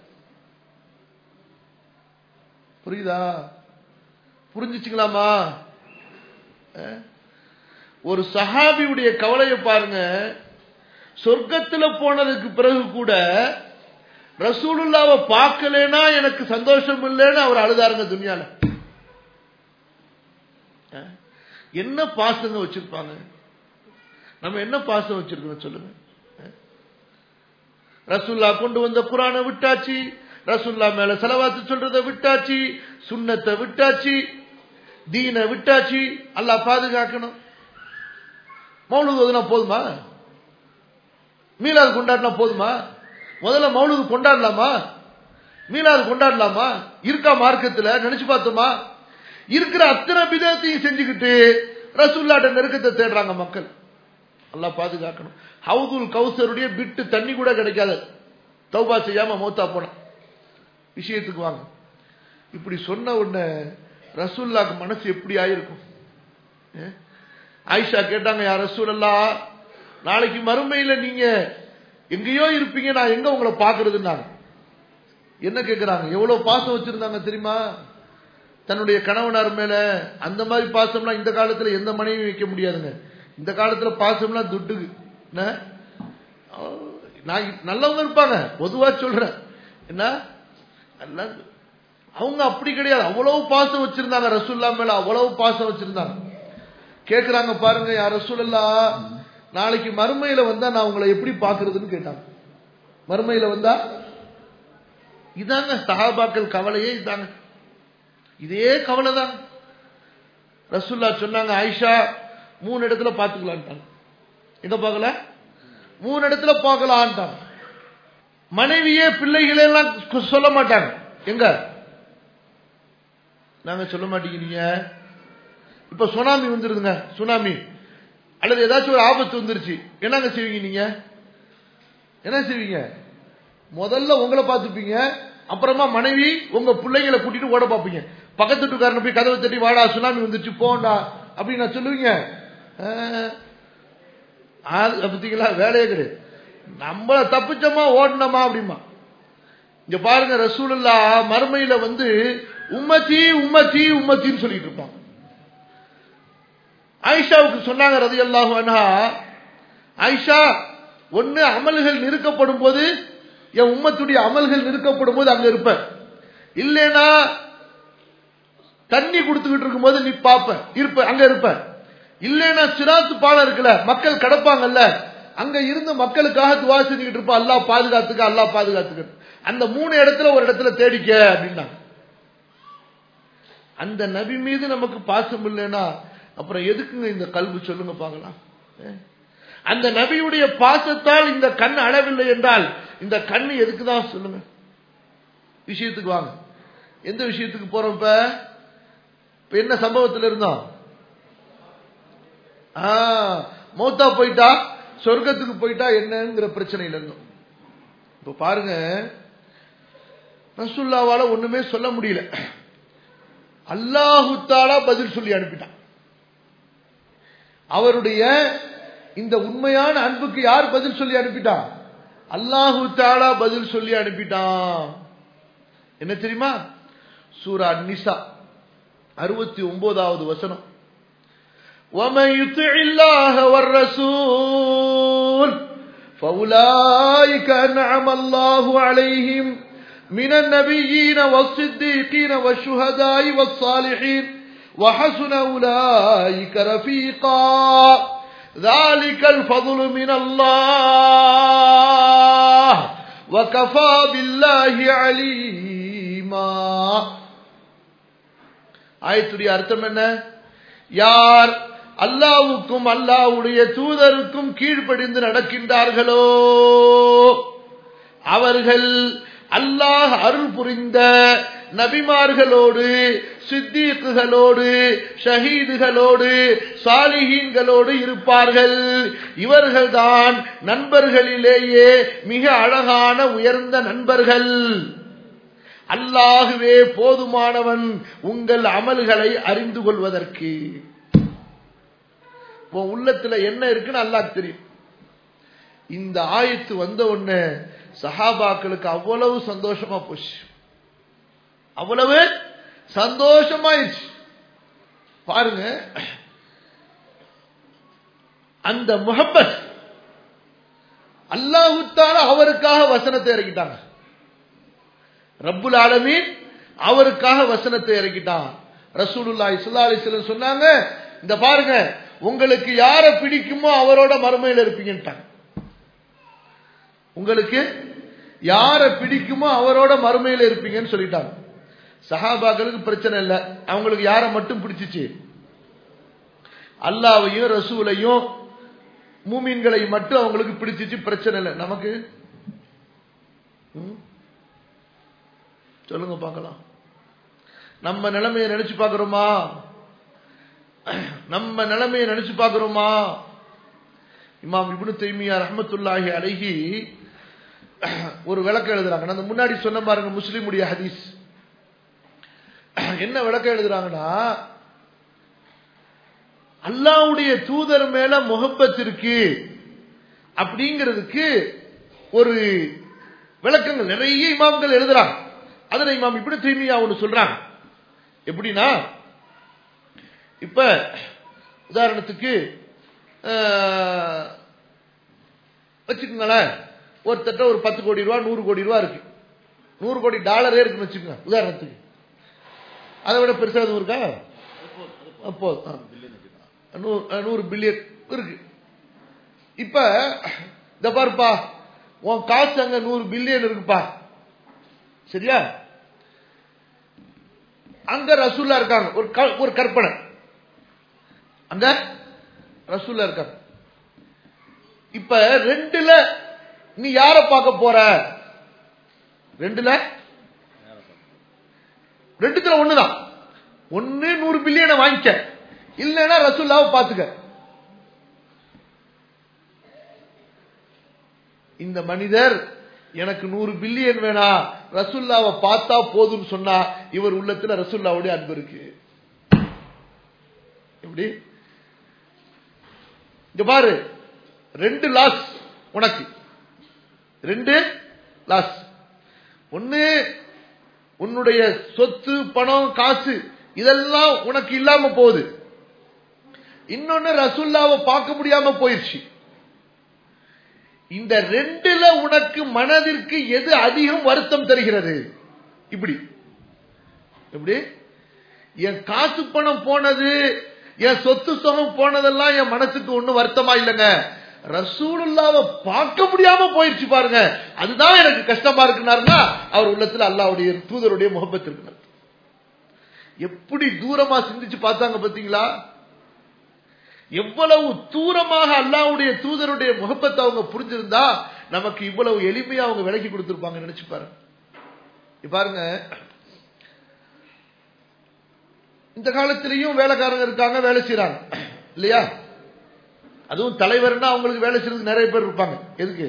புரியுதா புரிஞ்சுச்சுங்களாமா அஹ்? ஒரு சஹாபியுடைய கவலையை பாருங்க சொர்க்கத்துல போனதுக்கு பிறகு கூட ரசூலுல்லாவை பார்க்கலனா எனக்கு சந்தோஷம் இல்லைன்னு அவர் அழுதாருங்க துனியால அஹ்? என்ன பாசங்க வச்சிருப்பாங்க நம்ம என்ன பாசம் வச்சிருக்கோம் சொல்லுங்க அஹ்? ரசூல்லா கொண்டு வந்த குரானை விட்டாச்சு ரசூல்லா மேல செலவாத்து சொல்றதை விட்டாச்சு சுண்ணத்தை விட்டாச்சு தீனை விட்டாச்சு அல்லாஹ் பாதுகாக்கணும் மௌலுது ஓதுனா போதுமா மீலாது கொண்டாடினா போதுமா முதல்ல மௌலுது கொண்டாடலாமா மீலாது கொண்டாடலாமா இருக்கா மார்க்கத்துல நினைச்சு பார்த்தோமா இருக்கிற அத்தனை விதத்தையும் செஞ்சுக்கிட்டு ரசூல்லாட்ட நெருக்கத்தை தேடுறாங்க மக்கள் அல்லாஹ் பாதுகாக்கணும் ஹவுதுல் கௌசருடைய பிட்டு தண்ணி கூட கிடைக்காது தௌபா செய்யாம மௌத்தா போன விஷயத்துக்கு வாங்க இப்படி சொன்ன உடனே ரசூல்லாக்கு மனசு எப்படி ஆயிருக்கும் ஏ? ஆயிஷா கேட்டாங்க யார் ரசூலல்லா நாளைக்கு மறுமையில நீங்க எங்கேயோ இருப்பீங்க நான் எங்க உங்களை பாக்குறதுன்னாங்க என்ன கேக்குறாங்க எவ்வளவு பாசம் வச்சிருந்தாங்க தெரியுமா தன்னுடைய கணவனார் மேல அந்த மாதிரி பாசம்லாம் இந்த காலத்துல எந்த மனைவியும் வைக்க முடியாதுங்க இந்த காலத்துல பாசம்லாம் துட்டுக்கு என்ன நான் நல்லவங்க இருப்பாங்க பொதுவா சொல்றேன் என்ன எல்லாம் அவங்க அப்படி கிடையாது அவ்வளவு பாசம் வச்சிருந்தாங்க ரசூல்லா மேல அவ்வளவு பாசம் வச்சிருந்தாங்க கேக்குறாங்க பாருங்க யார் ரசூலல்லா நாளைக்கு மறுமையில வந்தா நான் உங்களை எப்படி பாக்குறதுன்னு கேட்டாங்க மறுமையில வந்தா இதாங்க சஹாபாக்கள் கவலையே இதாங்க இதே கவலை தான் ரசூல்லா சொன்னாங்க ஆயிஷா மூணு இடத்துல பாத்துக்கலான்ட்டாங்க எங்க பார்க்கல மூணு இடத்துல பார்க்கலான்ட்டாங்க மனைவியே பிள்ளைகளே எல்லாம் சொல்ல மாட்டாங்க எங்க நாங்க சொல்ல மாட்டேங்கிறீங்க இப்ப சுனாமி வந்துருதுங்க சுனாமி அல்லது ஏதாச்சும் ஒரு ஆபத்து வந்துருச்சு என்னங்க செய்வீங்க நீங்க என்ன செய்வீங்க முதல்ல உங்களை பார்த்துப்பீங்க அப்புறமா மனைவி உங்க பிள்ளைங்களை கூட்டிட்டு ஓட பார்ப்பீங்க பக்கத்து வீட்டுக்காரனை போய் கதவை தட்டி வாடா சுனாமி வந்துருச்சு போண்டா அப்படின்னு நான் சொல்லுவீங்க ஆஹ், அது பார்த்தீங்களா வேலையே கிடையாது நம்மள தப்பிச்சோமா ஓடணுமா அப்படிமா இங்க பாருங்க ரசூலுல்லா மறுமையில வந்து உம்மச்சி உம்மச்சி உம்மச்சின்னு சொல்லிட்டு இருப்பான் ஆயிஷாவுக்கு சொன்னாங்க ரதி அல்லாஹு ஆயிஷா ஒன்னு அமல்கள் நிறுக்கப்படும் போது என் உம்மத்துடைய அமல்கள் நிறுக்கப்படும் போது அங்க இருப்பேன் இல்லைனா தண்ணி கொடுத்துக்கிட்டு இருக்கும்போது நீ பாப்ப இருப்ப அங்க இருப்ப இல்லைனா சிராத்து பாலம் இருக்குல்ல மக்கள் கிடப்பாங்கல்ல அங்க இருந்து மக்களுக்காக துவா செஞ்சுக்கிட்டு இருப்ப அல்லாஹ் பாதுகாத்துக்க அல்லாஹ் பாதுகாத்துக்க அந்த மூணு இடத்துல ஒரு இடத்துல தேடிக்க அப்படின்னா அந்த நபி மீது நமக்கு பாசம் இல்லைன்னா அப்புறம் எதுக்குங்க இந்த கல்வி சொல்லுங்க பார்க்கலாம் ஏ? அந்த நபியுடைய பாசத்தால் இந்த கண் அளவில்லை என்றால் இந்த கண் எதுக்கு தான் சொல்லுங்க விஷயத்துக்கு வாங்க எந்த விஷயத்துக்கு போறோம் இப்ப இப்ப என்ன சம்பவத்தில் இருந்தோம் ஆ, மௌத்தா போயிட்டா சொர்க்கத்துக்கு போயிட்டா என்னங்கிற பிரச்சனையில இருந்தோம் இப்ப பாருங்க ரசுல்லாவால ஒண்ணுமே சொல்ல முடியல அல்லாஹு தாலா பதில் சொல்லி அனுப்பிட்டான் அவருடைய இந்த உண்மையான அன்புக்கு யார் பதில் சொல்லி அனுப்பிட்டான் அல்லாஹு தாலா பதில் சொல்லி அனுப்பிட்டான் என்ன தெரியுமா சூரா நிசா அறுபத்தி ஒன்பதாவது வசனம் ومن يطع الله والرسول فأولئك أنعم الله عليهم من النبيين والصديقين والشهداء والصالحين وحسن أولئك رفيقا ذلك الفضل من الله وكفى بالله عليما ஆயத்துடைய அர்த்தம் என்ன யார் அல்லாவுக்கும் அல்லாவுடைய தூதருக்கும் கீழ்ப்படிந்து நடக்கின்றார்களோ அவர்கள் அல்லாஹ் அருள் புரிந்த நபிமார்களோடு சித்தீக்குகளோடு ஷஹீதுகளோடு சாலிஹீன்களோடு இருப்பார்கள் இவர்கள்தான் நண்பர்களிலேயே மிக அழகான உயர்ந்த நண்பர்கள் அல்லாகுவே போதுமானவன் உங்கள் அமல்களை அறிந்து கொள்வதற்கு உன் உள்ளத்துல என்ன இருக்குன்னு அல்லாஹ் தெரியும் இந்த ஆயத்து வந்த உடனே சஹாபாக்களுக்கு அவ்வளவு சந்தோஷமா போச்சு அவ்வளவு சந்தோஷமாயிடுச்சு பாருங்க அந்த முகப்பத் அல்லாஹுத்தால அவருக்காக வசனத்தை இறக்கிட்டாங்க ரப்புல் ஆலமீன் அவருக்காக வசனத்தை இறக்கிட்டான் ரசூலுல்லாஹி ஸல்லல்லாஹு அலைஹி வஸல்லம் சொன்னாங்க இந்த பாருங்க உங்களுக்கு யாரை பிடிக்குமோ அவரோட மறுமையில் இருப்பீங்கன்ட்டாங்க உங்களுக்கு யாரை பிடிக்குமோ அவரோட மறுமையில் இருப்பீங்கன்னு சொல்லிட்டாங்க சஹாபாக்களுக்கு பிரச்சனை இல்லை அவங்களுக்கு யாரை மட்டும் பிடிச்சிச்சு அல்லாவையும் ரசூலையும் மூமீன்களை மட்டும் அவங்களுக்கு பிடிச்சிச்சு பிரச்சனை இல்லை நமக்கு ம்? சொல்லுங்க பார்க்கலாம் நம்ம நிலைமையை நினைச்சு பார்க்கிறோமா நம்ம நிலைமையை நினைச்சு பார்க்கிறோமா இமாம் இப்னு தைமியா ரஹ்மத்துல்லாஹி அலைஹி ஒரு விளக்கம் எழுதுறாங்க நான் அந்த முன்னாடி சொன்ன பாருங்க முஸ்லிமுடைய ஹதீஸ் என்ன விளக்கம் எழுதுறாங்கன்னா அல்லாவுடைய தூதர் மேல முகப்பத் இருக்கு அப்படிங்கிறதுக்கு ஒரு விளக்கங்கள் நிறைய இமாம்கள் எழுதுறாங்க அதுல இமாம் இப்படி தூய்மையா ஒண்ணு சொல்றாங்க எப்படின்னா இப்ப உதாரணத்துக்கு ஆஹ், வச்சுக்கோங்களேன் ஒருத்தட்ட ஒரு பத்து கோடி ரூபா நூறு கோடி ரூபா இருக்கு நூறு கோடி டாலரே இருக்குன்னு வச்சுக்கோங்க உதாரணத்துக்கு அதை விட பெருசா எதுவும் இருக்கா அப்போ நூறு நூறு பில்லியன் இருக்கு இப்ப இந்த பாருப்பா உன் காசு அங்க நூறு பில்லியன் இருக்குப்பா சரியா அங்க ரசூல்லா இருக்காங்க ஒரு க- ஒரு கற்பனை அங்க ரசூல்லா இருக்காங்க இப்ப ரெண்டுல நீ யார பார்க்க போற ரெண்டுல ரெண்டுத்துல ஒண்ணுதான் ஒன்னு நூறு பில்லியனை வாங்கிக்க இல்லைன்னா ரசூல்லாவை பாத்துக்க இந்த மனிதர் எனக்கு நூறு பில்லியன் வேணா ரசுல்லாவை பார்த்தா போதும்னு சொன்னா இவர் உள்ளத்துல ரசுல்லாவுடைய அன்பு இருக்கு எப்படி இங்க பாரு ரெண்டு லாஸ் உனக்கு ரெண்டு லாஸ் ஒன்னு உன்னுடைய சொத்து பணம் காசு இதெல்லாம் உனக்கு இல்லாம போகுது இன்னொன்னு ரசுல்லாவை பார்க்க முடியாம போயிடுச்சு இந்த ரெண்டுல உனக்கு மனதிற்கு எது அதிகம் வருத்தம் தருகிறது இப்படி எப்படி என் காசு பணம் போனது என் சொத்து சுகம் போனதெல்லாம் என் மனசுக்கு ஒண்ணும் வருத்தமா இல்லைங்க ரசூலுல்லாவை பார்க்க முடியாம போயிடுச்சு பாருங்க அதுதான் எனக்கு கஷ்டமா இருக்குனாருன்னா அவர் உள்ளத்துல அல்லாவுடைய தூதருடைய முகப்பத்து இருக்கிறார் எப்படி தூரமா சிந்திச்சு பார்த்தாங்க பாத்தீங்களா எவ்வளவு தூரமாக அல்லாவுடைய தூதருடைய முகப்பத்தை அவங்க புரிஞ்சிருந்தா நமக்கு இவ்வளவு எளிமையா அவங்க விலக்கி கொடுத்திருப்பாங்க நினைச்சு பாருங்க பாருங்க இந்த காலத்திலையும் வேலைக்காரங்க இருக்காங்க வேலை செய்யறாங்க இல்லையா அதுவும் தலைவர்னா அவங்களுக்கு வேலை செய்யறதுக்கு நிறைய பேர் இருப்பாங்க எதுக்கு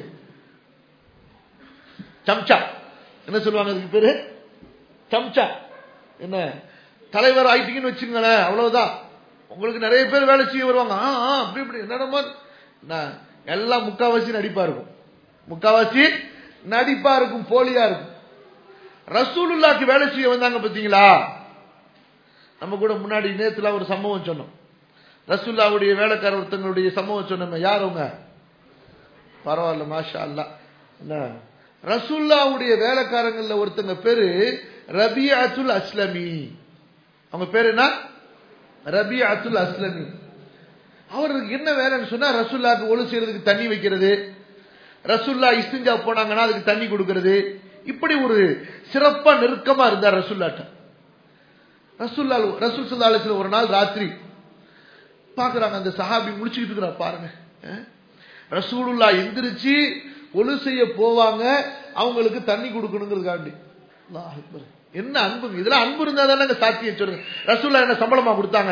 சம்சா என்ன சொல்லுவாங்க அதுக்கு பேரு சம்சா என்ன தலைவர் ஆயிட்டீங்கன்னு வச்சுங்களேன் அவ்வளவுதான் உங்களுக்கு நிறைய பேர் வேலை செய்ய வருவாங்க ஆ ஆ அப்படி இப்படி என்னடமா எல்லாம் முக்காவாசி நடிப்பா இருக்கும் முக்காவாசி நடிப்பா இருக்கும் போலியா இருக்கும் ரசூலுல்லாக்கு வேலை செய்ய வந்தாங்க பாத்தீங்களா நம்ம கூட முன்னாடி நேத்துல ஒரு சம்பவம் சொன்னோம் ரசூல்லாவுடைய வேலைக்கார ஒருத்தங்களுடைய சம்பவம் சொன்னோம் யார் அவங்க பரவாயில்ல மாஷா அல்லா என்ன ரசூல்லாவுடைய வேலைக்காரங்கள்ல ஒருத்தங்க பேரு ரபி அத்துல் அஸ்லமி அவங்க பேரு என்ன ரபி அத்துல் அஸ்லமி அவருக்கு என்ன வேலைன்னு சொன்னா ரசுல்லாக்கு ஒழு செய்யறதுக்கு தண்ணி வைக்கிறது ரசுல்லா இஸ்திஞ்சா போனாங்கன்னா அதுக்கு தண்ணி கொடுக்கறது இப்படி ஒரு சிறப்பா நெருக்கமா இருந்தார் ரசுல்லாட்ட ரசுல்லா ரசூல் சல்லாலத்துல ஒரு நாள் ராத்திரி பாக்குறாங்க அந்த சஹாபி முடிச்சுக்கிட்டு இருக்கிறா பாருங்க ரசூலுல்லா எந்திரிச்சு ஒழு செய்ய போவாங்க அவங்களுக்கு தண்ணி கொடுக்கணுங்கிறதுக்காண்டி என்ன அன்பு இதெல்லாம் அன்பு இருந்தா தானே சாத்தியம் சொல்லுங்க ரசூல்லா என்ன சம்பளமா கொடுத்தாங்க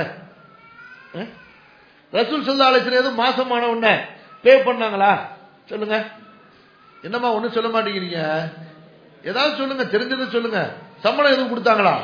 ரசூல் சொல்லா அழைச்சின எதுவும் மாசமான உடனே பே பண்ணாங்களா சொல்லுங்க என்னம்மா ஒன்னும் சொல்ல மாட்டேங்கிறீங்க ஏதாவது சொல்லுங்க தெரிஞ்சதை சொல்லுங்க சம்பளம் எதுவும் கொடுத்தாங்களா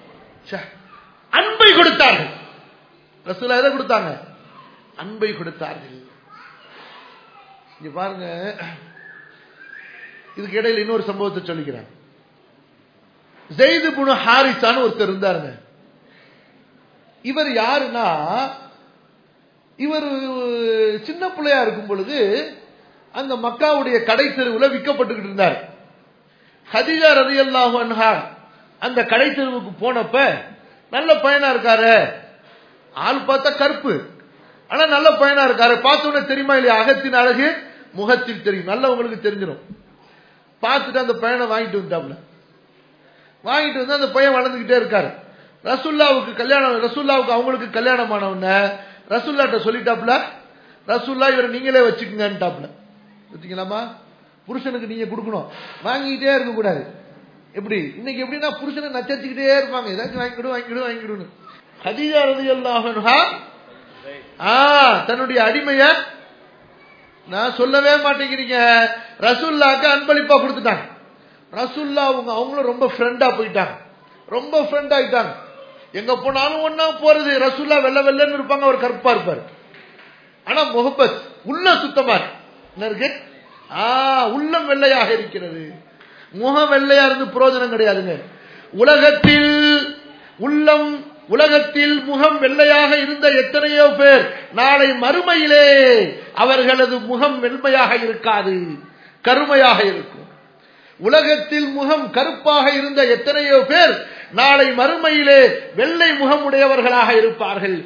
அன்பை கொடுத்தார்கள் ரசூலா எதை கொடுத்தாங்க அன்பை கொடுத்தார்கள் இங்க பாருங்க இதுக்கு இடையில இன்னொரு சம்பவத்தை சொல்லிக்கிறேன் ஜெயிது புனு ஹாரிசான்னு ஒருத்தர் இருந்தாருங்க இவர் யாருன்னா இவர் சின்ன பிள்ளையா இருக்கும் பொழுது அந்த மக்காவுடைய கடை தெருவில் விற்கப்பட்டுக்கிட்டு இருந்தார் ஹதிஜா ரதி அல்லாஹா அந்த கடை தெருவுக்கு போனப்ப நல்ல பையனா இருக்காரு ஆள் பார்த்தா கருப்பு ஆனா நல்ல பையனா இருக்காரு பார்த்தோன்னே தெரியுமா இல்லையா அகத்தின் அழகு முகத்தில் தெரியும் நல்லவங்களுக்கு தெரிஞ்சிடும் பார்த்துட்டு அந்த பையனை வாங்கிட்டு வந்தாப்ல வாங்கிட்டு வந்து அந்த பையன் வளர்ந்துகிட்டே இருக்காரு ரசுல்லாவுக்கு கல்யாணம் ரசுல்லாவுக்கு அவங்களுக்கு கல்யாணம் ஆனவன ரசுல்லாட்ட சொல்லிட்டாப்ல ரசுல்லா இவரை நீங்களே வச்சுக்கங்கன்ட்டாப்ல வச்சுக்கலாமா புருஷனுக்கு நீங்க கொடுக்கணும் வாங்கிக்கிட்டே இருக்க கூடாது எப்படி இன்னைக்கு எப்படின்னா புருஷனை நச்சரிச்சுக்கிட்டே இருப்பாங்க ஏதாச்சும் வாங்கிக்கிடும் வாங்கிக்கிடும் வாங்கிக்கிடும் ஹதீஜா ரதி அல்லாஹா தன்னுடைய அடிமைய நான் சொல்லவே மாட்டேங்கிறீங்க ரசுல்லாக்கு அன்பளிப்பா கொடுத்துட்டாங்க ரசுல்லா அவங்க அவங்களும் ரொம்ப ஃப்ரெண்டா போயிட்டாங்க ரொம்ப ஃப்ரெண்ட் ஆயிட்டாங்க எங்க போனாலும் ஒன்னா போறது ரசுல்லா வெள்ள வெள்ளன்னு இருப்பாங்க அவர் கருப்பா இருப்பாரு ஆனா முகப்பத் உள்ள சுத்தமா என்ன இருக்கு ஆ உள்ளம் வெள்ளையாக இருக்கிறது முகம் வெள்ளையா இருந்து புரோஜனம் கிடையாதுங்க உலகத்தில் உள்ளம் உலகத்தில் முகம் வெள்ளையாக இருந்த எத்தனையோ பேர் நாளை மறுமையிலே அவர்களது முகம் வெண்மையாக இருக்காது கருமையாக இருக்கும் உலகத்தில் முகம் கருப்பாக இருந்த எத்தனையோ பேர் நாளை மறுமையிலே வெள்ளை முகம் உடையவர்களாக இருப்பார்கள்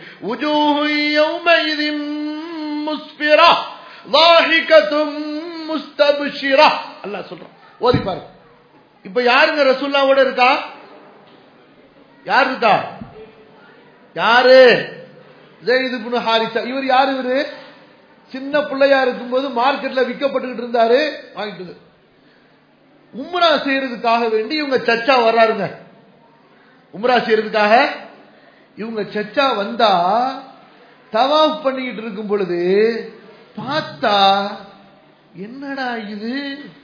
அல்லாஹ் சொல்றான் ஓதி பாருங்க இப்ப யாருங்க ரசூல்லாவோட இருக்கா யார் இருக்கா யாரு ஜெயிது புனு ஹாரிசா இவர் யாரு இவரு சின்ன பிள்ளையா இருக்கும்போது மார்க்கெட்ல விற்கப்பட்டுக்கிட்டு இருந்தாரு வாங்கிட்டு உம்ரா செய்யறதுக்காக வேண்டி இவங்க சச்சா வர்றாருங்க உம்ரா செய்யறதுக்காக இவங்க சச்சா வந்தா தவாப் பண்ணிக்கிட்டு இருக்கும் பொழுது பார்த்தா என்னடா இது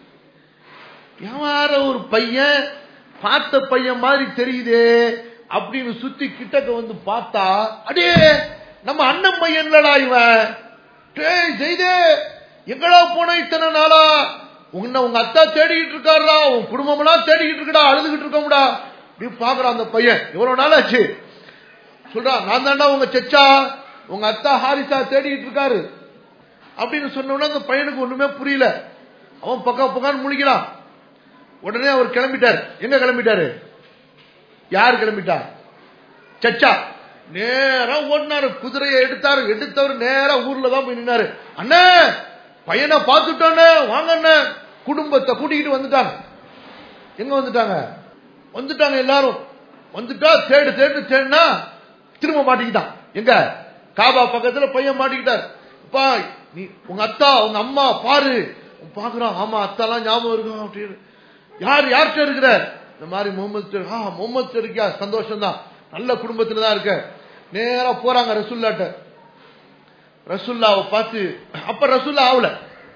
யார ஒரு பையன் பார்த்த பையன் மாதிரி தெரியுதே அப்படின்னு சுத்தி கிட்டக்க வந்து பார்த்தா அடே நம்ம அண்ணன் பையன்லடா இவன் டேய் ஜெய்தே எங்கடா போன இத்தனை நாளா உன்னை உங்க அத்தா தேடிக்கிட்டு இருக்காருடா உன் குடும்பம்லாம் தேடிக்கிட்டு இருக்கடா அழுதுகிட்டு இருக்கோம்டா இப்படி பாக்குறான் அந்த பையன் எவ்வளவு நாள் ஆச்சு சொல்றான் நான் தாண்டா உங்க செச்சா உங்க அத்தா ஹாரிசா தேடிக்கிட்டு இருக்காரு அப்படின்னு சொன்ன அந்த பையனுக்கு ஒண்ணுமே புரியல அவன் பக்கா பக்கான்னு முழிக்கிறான் உடனே அவர் கிளம்பிட்டார் எங்க கிளம்பிட்டாரு யார் கிளம்பிட்டா சச்சா நேரா ஓடினாரு குதிரையை எடுத்தாரு எடுத்தவர் நேரா ஊர்ல தான் போய் நின்னாரு அண்ணே பையனை பார்த்துட்டோன்னு வாங்க அண்ணன் குடும்பத்தை கூட்டிக்கிட்டு வந்துட்டாங்க எங்க வந்துட்டாங்க வந்துட்டாங்க எல்லாரும் வந்துட்டா தேடு தேடு தேடுனா திரும்ப மாட்டிக்கிட்டான் எங்க காபா பக்கத்துல பையன் மாட்டிக்கிட்டார் அப்பா நீ உங்க அத்தா உங்க அம்மா பாரு பாக்குறான் ஆமா அத்தாலாம் ஞாபகம் இருக்கும் அப்படின்னு யார் யார்கிட்ட இருக்கிற இந்த மாதிரி முகமது ஆ முகமது இருக்கியா சந்தோஷம் தான் நல்ல குடும்பத்துல தான் இருக்க நேரா போறாங்க ரசுல்லாட்ட ரசுல்லாவை பார்த்து அப்ப ரசுல்லா ஆகல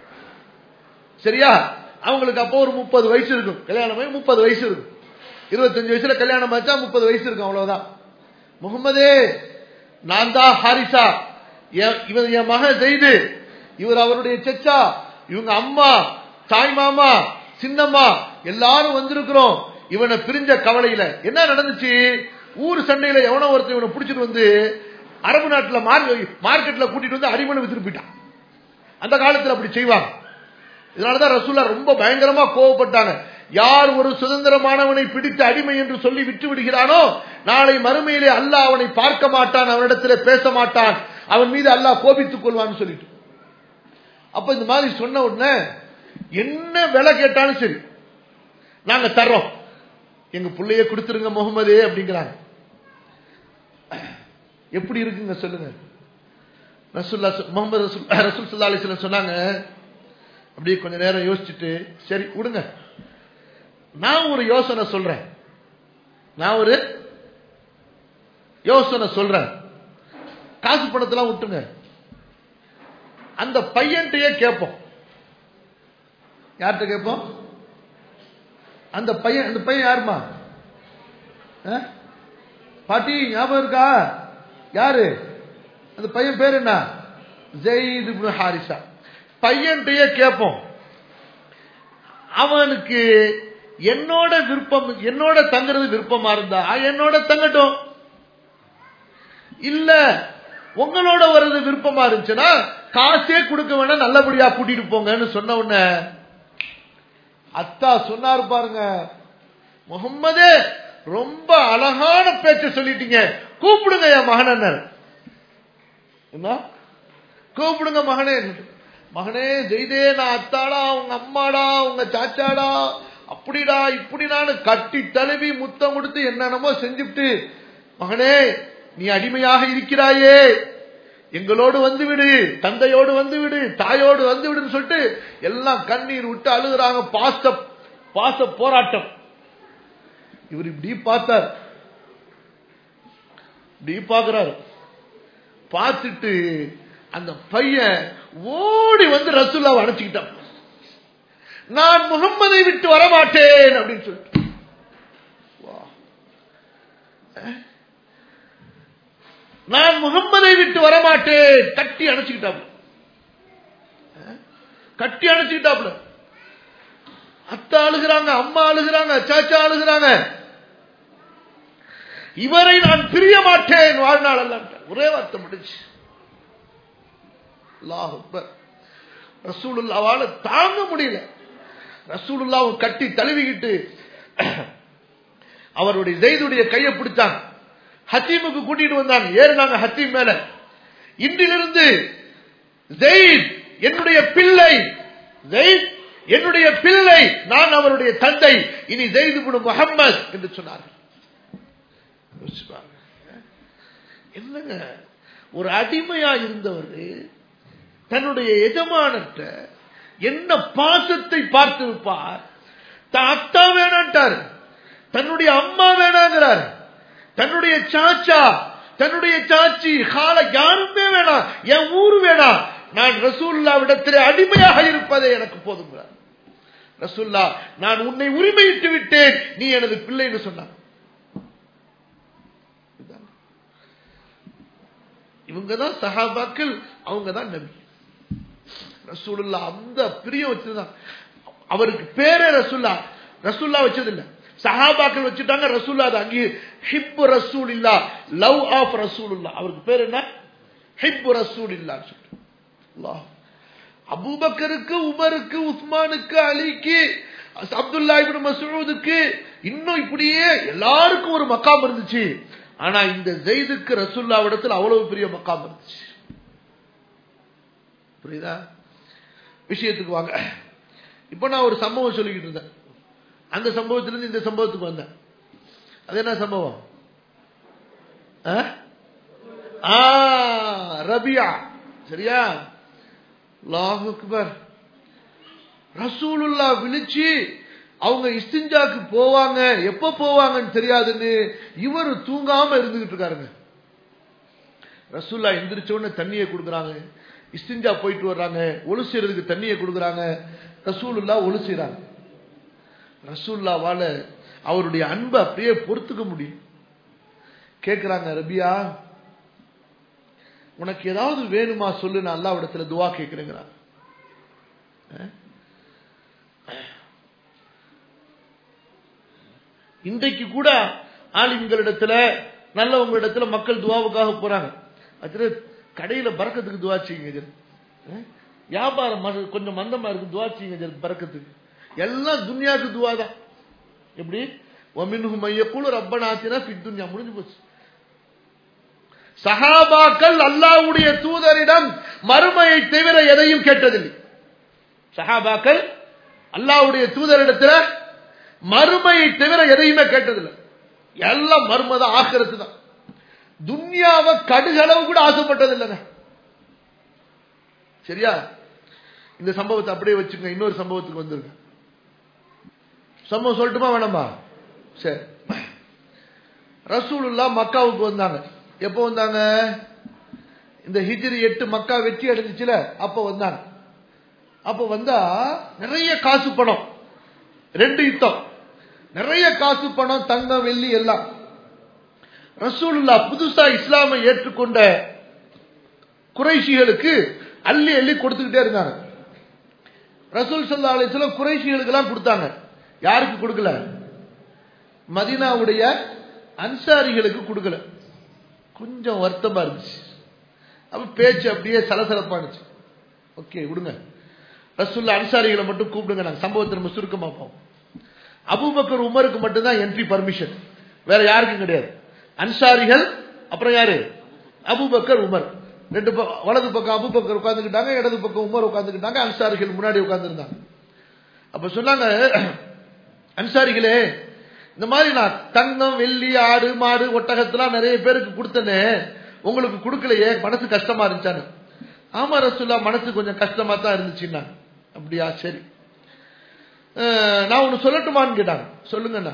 சரியா அவங்களுக்கு அப்போ ஒரு முப்பது வயசு இருக்கும் கல்யாணம் முப்பது வயசு இருக்கும் இருபத்தஞ்சு வயசுல கல்யாணம் ஆச்சா முப்பது வயசு இருக்கும் அவ்வளவுதான் முகமதே நான் தான் ஹாரிசா இவன் என் மகன் செய்து இவர் அவருடைய செச்சா இவங்க அம்மா தாய் மாமா சின்னம்மா எல்லாரும் வந்திருக்கிறோம் இவனை பிரிஞ்ச கவலையில என்ன நடந்துச்சு ஊர் சண்டையில எவனோ ஒருத்தர் இவனை பிடிச்சிட்டு வந்து அரபு நாட்டுல மார்க்கெட்ல கூட்டிட்டு வந்து அடிமனை வித்துட்டு போயிட்டான் அந்த காலத்துல அப்படி செய்வாங்க இதனாலதான் ரசூல்லா ரொம்ப பயங்கரமா கோவப்பட்டாங்க யார் ஒரு சுதந்திரமானவனை பிடித்து அடிமை என்று சொல்லி விட்டு விடுகிறானோ நாளை மறுமையிலே அல்லாஹ் அவனை பார்க்க மாட்டான் அவனிடத்திலே பேச மாட்டான் அவன் மீது அல்லாஹ் கோபித்துக் கொள்வான்னு சொல்லிட்டு அப்ப இந்த மாதிரி சொன்ன உடனே என்ன விலை கேட்டாலும் சரி நாங்க தர்றோம் எங்க பிள்ளைய கொடுத்துருங்க முகமது அப்படிங்கிறாங்க எப்படி இருக்குங்க சொல்லுங்க ரசூல்லா முகமது ரசூல் ரசூல் சல்லா அலிஸ்லாம் சொன்னாங்க அப்படியே கொஞ்ச நேரம் யோசிச்சுட்டு சரி விடுங்க நான் ஒரு யோசனை சொல்றேன் நான் ஒரு யோசனை சொல்றேன் காசு பணத்தெல்லாம் விட்டுங்க அந்த பையன்கிட்டயே கேட்போம் யார்கிட்ட கேட்போம் அந்த பையன் அந்த பையன் யாருமா பாட்டி ஞாபகம் இருக்கா யாரு அந்த பையன் பேர் என்ன ஜெயித் ஹாரிசா பையன்கிட்டயே கேட்போம் அவனுக்கு என்னோட விருப்பம் என்னோட தங்குறது விருப்பமா இருந்தா என்னோட தங்கட்டும் இல்ல உங்களோட வர்றது விருப்பமா இருந்துச்சுன்னா காசே கொடுக்க வேணாம் நல்லபடியா கூட்டிட்டு போங்கன்னு சொன்ன உடனே அத்தா சொன்னாரு பாருங்க முகம்மதே ரொம்ப அழகான பேச்ச சொல்லிட்டீங்க கூப்பிடுங்க என் மகன் என்ன கூப்பிடுங்க மகனே மகனே ஜெய்தே நான் அத்தாடா உங்க அம்மாடா உங்க சாச்சாடா அப்படிடா இப்படிடான்னு கட்டி தழுவி முத்தம் கொடுத்து என்னென்னமோ செஞ்சுட்டு மகனே நீ அடிமையாக இருக்கிறாயே எங்களோடு வந்து விடு தந்தையோடு வந்து விடு தாயோடு வந்து விடுன்னு சொல்லிட்டு எல்லாம் கண்ணீர் விட்டு அழுகுறாங்க பாச பாச போராட்டம் இவர் இப்படி பார்த்தார் இப்படி பார்க்கிறாரு பார்த்துட்டு அந்த பையன் ஓடி வந்து ரசூல்லாவை அணைச்சுக்கிட்டான் நான் முகம்மதை விட்டு வரமாட்டேன் அப்படின்னு சொல்லிட்டு நான் முகம்மதை விட்டு வரமாட்டேன் கட்டி அணைச்சுக்கிட்டாப்ல கட்டி அணைச்சுக்கிட்டாப்ல அத்தா அழுகிறாங்க அம்மா அழுகிறாங்க சாச்சா அழுகிறாங்க இவரை நான் பிரிய மாட்டேன் வாழ்நாள் அல்ல ஒரே வார்த்தை முடிச்சு ரசூலுல்லாவால தாங்க முடியல ரசூலுல்லாவை கட்டி தழுவிக்கிட்டு அவருடைய ஜெய்துடைய கையை பிடிச்சாங்க ஹத்தீமுக்கு கூட்டிட்டு வந்தாங்க ஏறினாங்க ஹத்தீம் மேல இன்றிலிருந்து ஜெயித் என்னுடைய பிள்ளை ஜெயித் என்னுடைய பிள்ளை நான் அவருடைய தந்தை இனி ஜெயிது பின் முகம்மது என்று சொன்னார்கள் என்னங்க ஒரு அடிமையா இருந்தவர் தன்னுடைய எஜமானற்ற என்ன பாசத்தை பார்த்திருப்பார் தான் அத்தா வேணான்ட்டார் தன்னுடைய அம்மா வேணாங்கிறார் தன்னுடைய சாச்சா தன்னுடைய சாட்சி கால யாருமே வேணாம் என் ஊரு வேணாம் நான் ரசூல்லாவிடத்திலே அடிமையாக இருப்பதே எனக்கு போதுங்கிறார் ரசூல்லா நான் உன்னை உரிமையிட்டு விட்டேன் நீ எனது பிள்ளைன்னு சொன்னான் இவங்க தான் சஹாபாக்கள் அவங்க தான் நபி ரசூலுல்லா அந்த பிரியம் வச்சிருந்தான் அவருக்கு பேரே ரசூல்லா ரசூல்லா வச்சதில்லை சஹாபாக்கள் வச்சுட்டாங்க ரசூல்லா அது அங்கே ஹிப் ரசூல் இல்லா லவ் ஆஃப் ரசூல் இல்லா அவருக்கு பேர் என்ன ஹிப் ரசூல் இல்லான்னு சொல்லிட்டு அல்லாஹ் அபூபக்கருக்கு உமருக்கு உஸ்மானுக்கு அலிக்கு அப்துல்லா இப்னு மசூதுக்கு இன்னும் இப்படியே எல்லாருக்கும் ஒரு மக்காம் இருந்துச்சு ஆனா இந்த ஜெயிதுக்கு ரசூல்லாவிடத்தில் அவ்வளவு பெரிய மக்காம் இருந்துச்சு புரியுதா விஷயத்துக்கு வாங்க இப்ப நான் ஒரு சம்பவம் சொல்லிக்கிட்டு இருந்தேன் அந்த சம்பவத்திலிருந்து இந்த சம்பவத்துக்கு வந்தேன் அது என்ன சம்பவம் ஆ? ஆ, ரபியா சரியா அல்லாஹ் அக்பர் ரசூலுல்லா விழிச்சு அவங்க இஸ்திஞ்சாக்கு போவாங்க எப்ப போவாங்கன்னு தெரியாதுன்னு இவர் தூங்காம இருந்துகிட்டு இருக்காருங்க ரசூல்லா எந்திரிச்ச உடனே தண்ணியை கொடுக்குறாங்க இஸ்திஞ்சா போயிட்டு வர்றாங்க ஒழு செய்யறதுக்கு தண்ணியை கொடுக்குறாங்க ரசூலுல்லா ஒழு செய்றாங்க ரசூல்லாவால அவருடைய அன்பை அப்படியே பொறுத்துக்க முடியும் கேக்குறாங்க ரபியா உனக்கு ஏதாவது வேணுமா சொல்லு நான் அல்லாவிடத்துல துவா கேட்கிறேங்கிறாங்க அஹ்? இன்றைக்கு கூட ஆலிம்களிடத்துல நல்லவங்களிடத்துல மக்கள் துவாவுக்காக போறாங்க அது கடையில பறக்கத்துக்கு துவா செய்யுங்க ஜரு. அஹ்? வியாபாரம் ம- கொஞ்சம் மந்தமா இருக்கு துவா செய்யுங்க ஜரு, பறக்கத்துக்கு எல்லாம் துன்யாக்கு துவா தான் எப்படி ஒமின்ஹும் மையக்குழு ரப்பனாத்தினா பித்துன்யா முடிஞ்சு போச்சு சஹாபாக்கள் அல்லாஹ்வுடைய தூதரிடம் மறுமையை தவிர எதையும் கேட்டதில்லை சஹாபாக்கள் அல்லாஹ்வுடைய தூதரிடத்துல மறுமையை தவிர எதையுமே கேட்டதில்லை எல்லாம் மர்மதான் ஆக்கிரத்து தான் துன்யாவை கடுகளவு கூட ஆசைப்பட்டதில்லைங்க சரியா இந்த சம்பவத்தை அப்படியே வச்சுங்க இன்னொரு சம்பவத்துக்கு வந்துருங்க சம்பவம் சொல்லட்டுமா வேணாமா சரி ரசூலுல்லா மக்காவுக்கு வந்தாங்க எப்போ வந்தாங்க இந்த ஹிஜ்ரி எட்டு மக்கா வெற்றி அடைஞ்சிச்சுல அப்ப வந்தாங்க அப்ப வந்தா நிறைய காசு பணம் ரெண்டு யுத்தம் நிறைய காசு பணம் தங்கம் வெள்ளி எல்லாம் ரசூலுல்லா புதுசா இஸ்லாமை ஏற்றுக்கொண்ட குறைஷிகளுக்கு அள்ளி அள்ளி கொடுத்துக்கிட்டே இருந்தாங்க ரசூல் சல்லா அலிஸ்லாம் குறைஷிகளுக்கு எல்லாம் கொடுத்தாங்க யாருக்கு கொடுக்கல மதீனாவுடைய அன்சாரிகளுக்கு கொடுக்கல கொஞ்சம் வருத்தமா இருந்துச்சு அப்ப பேச்சு அப்படியே சலசலப்பானுச்சு ஓகே விடுங்க ரசூல்லா அன்சாரிகளை மட்டும் கூப்பிடுங்க நாங்க சம்பவத்தை நம்ம சுருக்கமா பார்ப்போம் அபூபக்கர் உமருக்கு மட்டும்தான் என்ட்ரி பர்மிஷன் வேற யாருக்கும் கிடையாது அன்சாரிகள் அப்புறம் யாரு அபூபக்கர் உமர் ரெண்டு பக்கம் வலது பக்கம் அபூபக்கர் உட்கார்ந்துக்கிட்டாங்க இடது பக்கம் உமர் உட்கார்ந்துக்கிட்டாங்க அன்சாரிகள் முன்னாடி உட்கார்ந்துருந்தாங்க அப்ப சொன்னாங்க அன்சாரிகளே இந்த மாதிரி நான் தங்கம் வெள்ளி ஆடு மாடு ஒட்டகத்தெல்லாம் நிறைய பேருக்கு கொடுத்தனே உங்களுக்கு கொடுக்கலையே மனசு கஷ்டமா இருந்துச்சான்னு ஆமா ரசூல்லா மனசு கொஞ்சம் கஷ்டமா தான் இருந்துச்சுன்னா அப்படியா சரி அஹ், நான் ஒன்னு சொல்லட்டுமான்னு கேட்டாங்க சொல்லுங்கண்ணா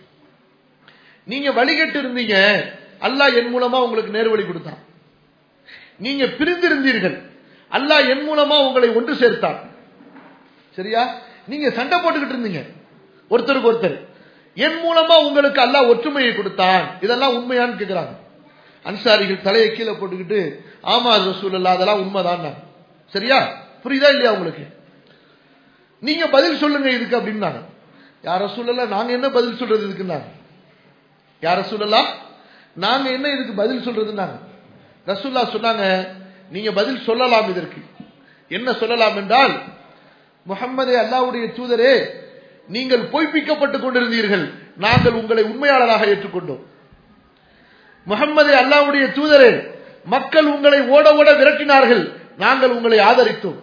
நீங்க வழிகட்டு இருந்தீங்க அல்லாஹ் என் மூலமா உங்களுக்கு நேர்வழி கொடுத்தான் நீங்க பிரிந்திருந்தீர்கள் அல்லாஹ் என் மூலமா உங்களை ஒன்று சேர்த்தான் சரியா நீங்க சண்டை போட்டுக்கிட்டு இருந்தீங்க ஒருத்தருக்கு ஒருத்தர் என் மூலமா உங்களுக்கு அல்லாஹ் ஒற்றுமையை கொடுத்தான் இதெல்லாம் உண்மையான்னு கேக்குறாங்க அன்சாரிகள் தலையை கீழே போட்டுக்கிட்டு ஆமா ரசூல் அதெல்லாம் உண்மைதான் சரியா புரியுதா இல்லையா உங்களுக்கு நீங்க பதில் சொல்லுங்க இதுக்கு அப்படின்னாங்க யார சொல்லல நாங்க என்ன பதில் சொல்றது இதுக்குன்னாங்க யார சொல்லலாம் நாங்க என்ன இதுக்கு பதில் சொல்றதுன்னாங்க ரசூல்லா சொன்னாங்க நீங்க பதில் சொல்லலாம் இதற்கு என்ன சொல்லலாம் என்றால் முகம்மதே அல்லாவுடைய தூதரே நீங்கள் பொய்ப்பிக்கப்பட்டுக் கொண்டிருந்தீர்கள் நாங்கள் உங்களை உண்மையாளராக ஏற்றுக்கொண்டோம் முகம்மதே அல்லாவுடைய தூதரே மக்கள் உங்களை ஓட ஓட விரட்டினார்கள் நாங்கள் உங்களை ஆதரித்தோம்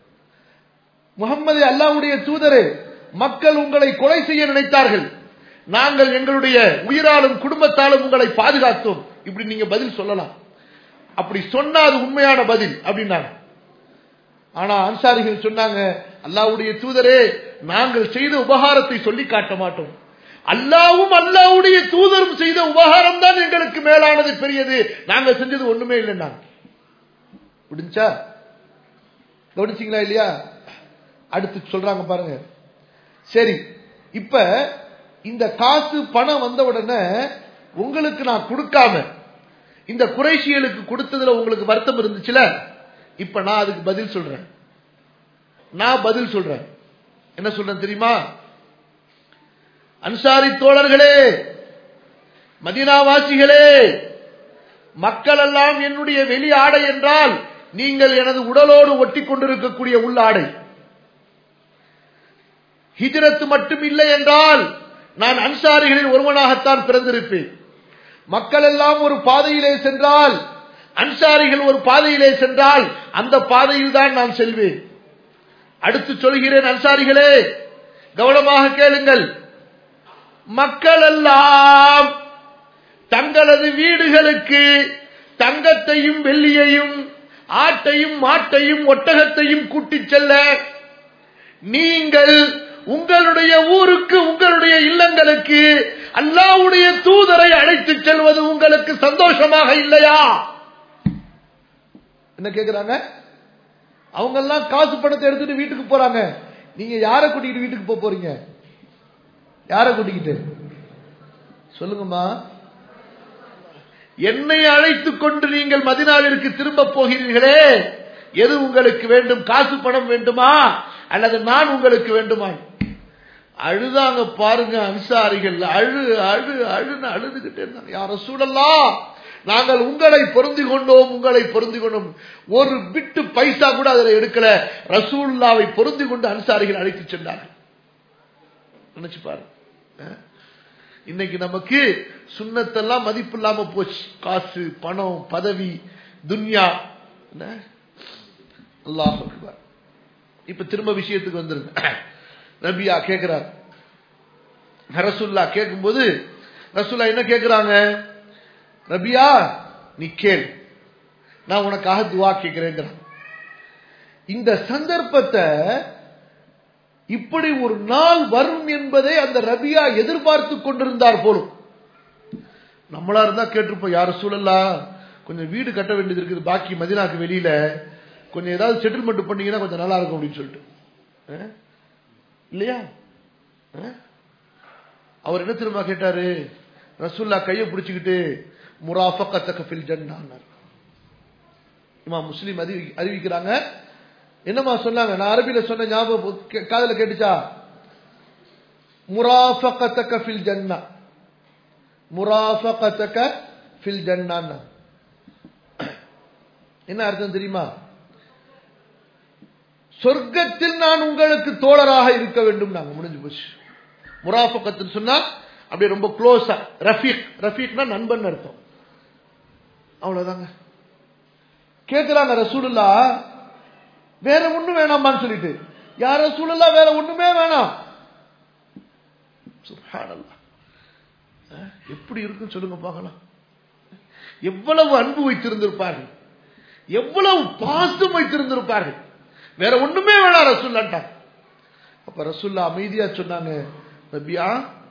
முகம்மது அல்லாவுடைய தூதரே மக்கள் உங்களை கொலை செய்ய நினைத்தார்கள் நாங்கள் எங்களுடைய உயிராலும் குடும்பத்தாலும் உங்களை பாதுகாத்தோம் இப்படி நீங்க பதில் சொல்லலாம் அப்படி சொன்னா அது உண்மையான பதில் அப்படின்னாங்க ஆனா அன்சாரிகள் சொன்னாங்க அல்லாவுடைய தூதரே நாங்கள் செய்த உபகாரத்தை சொல்லி காட்ட மாட்டோம் அல்லாவும் அல்லாவுடைய தூதரும் செய்த உபகாரம் தான் எங்களுக்கு மேலானது பெரியது நாங்க செஞ்சது ஒண்ணுமே இல்லைன்னா முடிஞ்சா கவனிச்சிங்களா இல்லையா அடுத்து சொல்றாங்க பாருங்க சரி இப்ப இந்த காசு பணம் வந்த உடனே உங்களுக்கு நான் கொடுக்காம இந்த குறைஷியலுக்கு கொடுத்ததுல உங்களுக்கு வருத்தம் இருந்துச்சுல இப்ப நான் அதுக்கு பதில் சொல்றேன் நான் பதில் சொல்றேன் என்ன சொல்றேன் தெரியுமா அன்சாரி தோழர்களே மதினாவாசிகளே மக்கள் எல்லாம் என்னுடைய வெளி ஆடை என்றால் நீங்கள் எனது உடலோடு ஒட்டி கொண்டிருக்கக்கூடிய உள்ளாடை ஹிஜரத்து மட்டும் இல்லை என்றால் நான் அன்சாரிகளில் ஒருவனாகத்தான் பிறந்திருப்பேன் மக்கள் எல்லாம் ஒரு பாதையிலே சென்றால் அன்சாரிகள் ஒரு பாதையிலே சென்றால் அந்த பாதையில் தான் நான் செல்வேன் அடுத்து சொல்கிறேன் அன்சாரிகளே கவனமாக கேளுங்கள் மக்கள் எல்லாம் தங்களது வீடுகளுக்கு தங்கத்தையும் வெள்ளியையும் ஆட்டையும் மாட்டையும் ஒட்டகத்தையும் கூட்டிச் செல்ல நீங்கள் உங்களுடைய ஊருக்கு உங்களுடைய இல்லங்களுக்கு அல்லாவுடைய தூதரை அழைத்துச் செல்வது உங்களுக்கு சந்தோஷமாக இல்லையா என்ன கேக்குறாங்க அவங்க எல்லாம் காசு பணத்தை எடுத்துட்டு வீட்டுக்கு போறாங்க நீங்க யார கூட்டிக்கிட்டு வீட்டுக்கு போக போறீங்க யார கூட்டிக்கிட்டு சொல்லுங்கம்மா என்னை அழைத்துக் கொண்டு நீங்கள் மதினாவிற்கு திரும்ப போகிறீர்களே எது உங்களுக்கு வேண்டும் காசு பணம் வேண்டுமா அல்லது நான் உங்களுக்கு வேண்டுமா அழுதாங்க பாருங்க அன்சாரிகள் அழு அழு அழுன்னு அழுதுகிட்டே இருந்தாங்க யார சூழலாம் நாங்கள் உங்களை பொருந்தி கொண்டோம் உங்களை பொருந்தி கொண்டோம் ஒரு பிட்டு பைசா கூட அதில் எடுக்கல ரசூல்லாவை பொருந்தி கொண்டு அன்சாரிகள் அழைத்து சென்றார்கள் நினைச்சு பாருங்க இன்னைக்கு நமக்கு சுண்ணத்தெல்லாம் மதிப்பு இல்லாம போச்சு காசு பணம் பதவி துன்யா அல்லாஹ் இப்ப திரும்ப விஷயத்துக்கு வந்துருங்க நபியா கேட்கிறார் ரசுல்லா கேட்கும்போது ரசுல்லா என்ன கேட்கிறாங்க ரபியா நீ கேள் நான் உனக்காக துவா கேட்கிறேங்கிறான் இந்த சந்தர்ப்பத்தை இப்படி ஒரு நாள் வரும் என்பதை அந்த ரபியா எதிர்பார்த்து கொண்டிருந்தார் போலும் நம்மளா இருந்தா கேட்டிருப்போம் யார சூழல்லா கொஞ்சம் வீடு கட்ட வேண்டியது இருக்குது பாக்கி மதினாக்கு வெளியில கொஞ்சம் ஏதாவது செட்டில்மெண்ட் பண்ணீங்கன்னா கொஞ்சம் நல்லா இருக்கும் அப்படின்னு சொல்லிட்டு இல்லையா அவர் என்ன திரும்ப கேட்டாரு ரசூல்லா கையை பிடிச்சுக்கிட்டு முராஃபக்கத்தக்க ஃபில் ஜன்னார் இமா முஸ்லீம் அறிவி அறிவிக்கிறாங்க என்னமா சொன்னாங்க நான் அரபியில சொன்ன ஞாபகம் காதல கேட்டுச்சா முராஃபக்கத்தக்க ஃபில் ஜன்னா முராஃபக்கத்தக்க ஃபில் ஜன்னா என்ன அர்த்தம் தெரியுமா சொர்க்கத்தில் நான் உங்களுக்கு தோழராக இருக்க வேண்டும் நாங்க முடிஞ்சு போச்சு முராஃபக்கத்தில் சொன்னா அப்படியே ரொம்ப க்ளோஸா ரஃபீக் ரஃபீக்னா நண்பன் அர்த்தம் அவ்வளவுதாங்க கேட்கிறாங்க ரசூலுல்லா வேற ஒண்ணும் வேணாமான்னு சொல்லிட்டு யார் ரசூலுல்லா வேற ஒண்ணுமே வேணாம் சுப்ஹானல்லாஹ் எப்படி இருக்குன்னு சொல்லுங்க பார்க்கலாம் எவ்வளவு அன்பு வைத்திருந்திருப்பார்கள் எவ்வளவு பாசம் வைத்திருந்திருப்பார்கள் வேற ஒண்ணுமே வேணாம் ரசூல்லாட்டா அப்ப ரசூல்லா அமைதியா சொன்னாங்க நபியா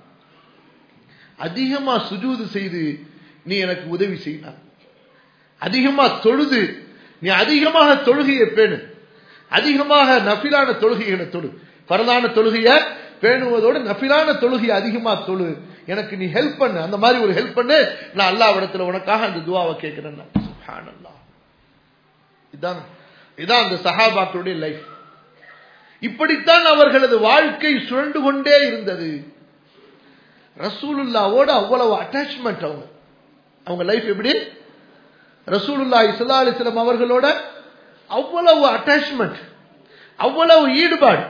அதிகமா சுஜூது செய்து நீ எனக்கு உதவி செய்யினார் அதிகமா தொழுது நீ அதிகமாக தொழுகையை பேணு அதிகமாக நபிலான தொழுகைகளை தொழு பரதான தொழுகைய பேணுவதோடு நபிலான தொழுகையை அதிகமா தொழு எனக்கு நீ ஹெல்ப் பண்ணு அந்த மாதிரி ஒரு ஹெல்ப் பண்ணு நான் அல்லா இடத்துல உனக்காக அந்த துவாவை கேட்கிறேன் இதான் இதான் அந்த சஹாபாக்களுடைய லைஃப் இப்படித்தான் அவர்களது வாழ்க்கை சுழண்டு கொண்டே இருந்தது ரசூலுல்லாவோட அவ்வளவு அட்டாச்மெண்ட் அவங்க அவங்க லைஃப் எப்படி ரசூலுல்லா இஸ்லா அலிஸ்லாம் அவர்களோட அவ்வளவு அட்டாச்மெண்ட் அவ்வளவு ஈடுபாடு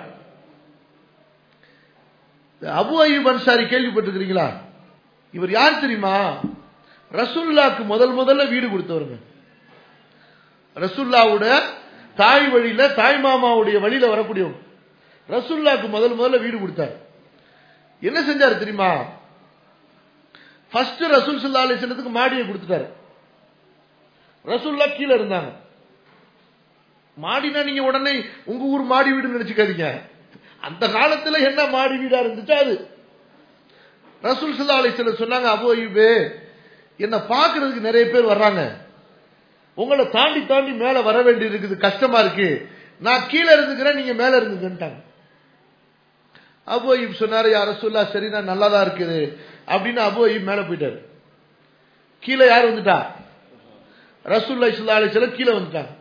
அபு அய்யூப் அன்சாரி கேள்விப்பட்டிருக்கிறீங்களா இவர் யார் தெரியுமா ரசூல்லாக்கு முதல் முதல்ல வீடு கொடுத்தவருங்க ரசூல்லாவோட தாய் வழியில தாய் மாமாவுடைய வழியில வரக்கூடியவங்க ரசூல்லாக்கு முதல் முதல்ல வீடு கொடுத்தார் என்ன செஞ்சாரு தெரியுமா ஃபர்ஸ்ட் ரசூல் சல்லா அலிஸ்லத்துக்கு மாடியை கொடுத்துட்டாரு ரசூல்லா கீழே இருந்தாங்க மாடினா நீங்க உடனே உங்க ஊர் மாடி வீடு நினைச்சுக்காதீங்க அந்த காலத்துல என்ன மாடி வீடா இருந்துச்சு அது ரசூல் சல்லா அலிஸ்ல சொன்னாங்க அபு ஐயூபே என்ன பாக்குறதுக்கு நிறைய பேர் வர்றாங்க உங்களை தாண்டி தாண்டி மேல வர வேண்டி இருக்குது கஷ்டமா இருக்கு நான் கீழே இருந்துக்கிறேன் நீங்க மேல இருந்துக்கிட்டாங்க அபு ஐயூப் சொன்னாரு யார சொல்லா சரி நான் நல்லாதான் இருக்குது அப்படின்னு அபு ஐயூப் மேல போயிட்டாரு கீழே யார் வந்துட்டா ரசூல்லா இஸ்லா அலிஸ்லாம் கீழே வந்துட்டாங்க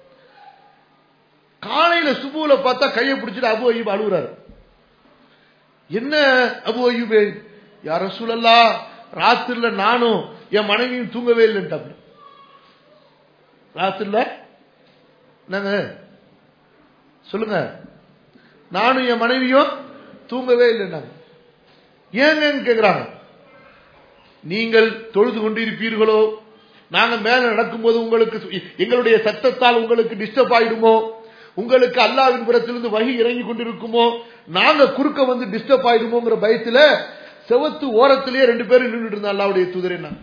காலையில சுபுல பார்த்தா கையை பிடிச்சிட்டு அபு ஐயூப் அழுகுறாரு என்ன அபு ஐயூபே யார் ரசூலல்லா ராத்திரில நானும் என் மனைவியும் தூங்கவே இல்லைன்ட்டாப்ல ராத்திரில என்னங்க சொல்லுங்க நானும் என் மனைவியும் தூங்கவே இல்லைன்னாங்க ஏங்கன்னு கேக்குறாங்க நீங்கள் தொழுது கொண்டிருப்பீர்களோ நாங்க மேல நடக்கும்போது உங்களுக்கு எங்களுடைய சத்தத்தால் உங்களுக்கு டிஸ்டர்ப் ஆயிடுமோ உங்களுக்கு அல்லாவின் புறத்திலிருந்து வகி இறங்கி கொண்டிருக்குமோ நாங்க குறுக்க வந்து டிஸ்டர்ப் ஆயிடுமோங்கிற பயத்துல செவத்து ஓரத்திலேயே ரெண்டு பேரும் நின்றுட்டு இருந்தா அல்லாவுடைய தூதரே நான்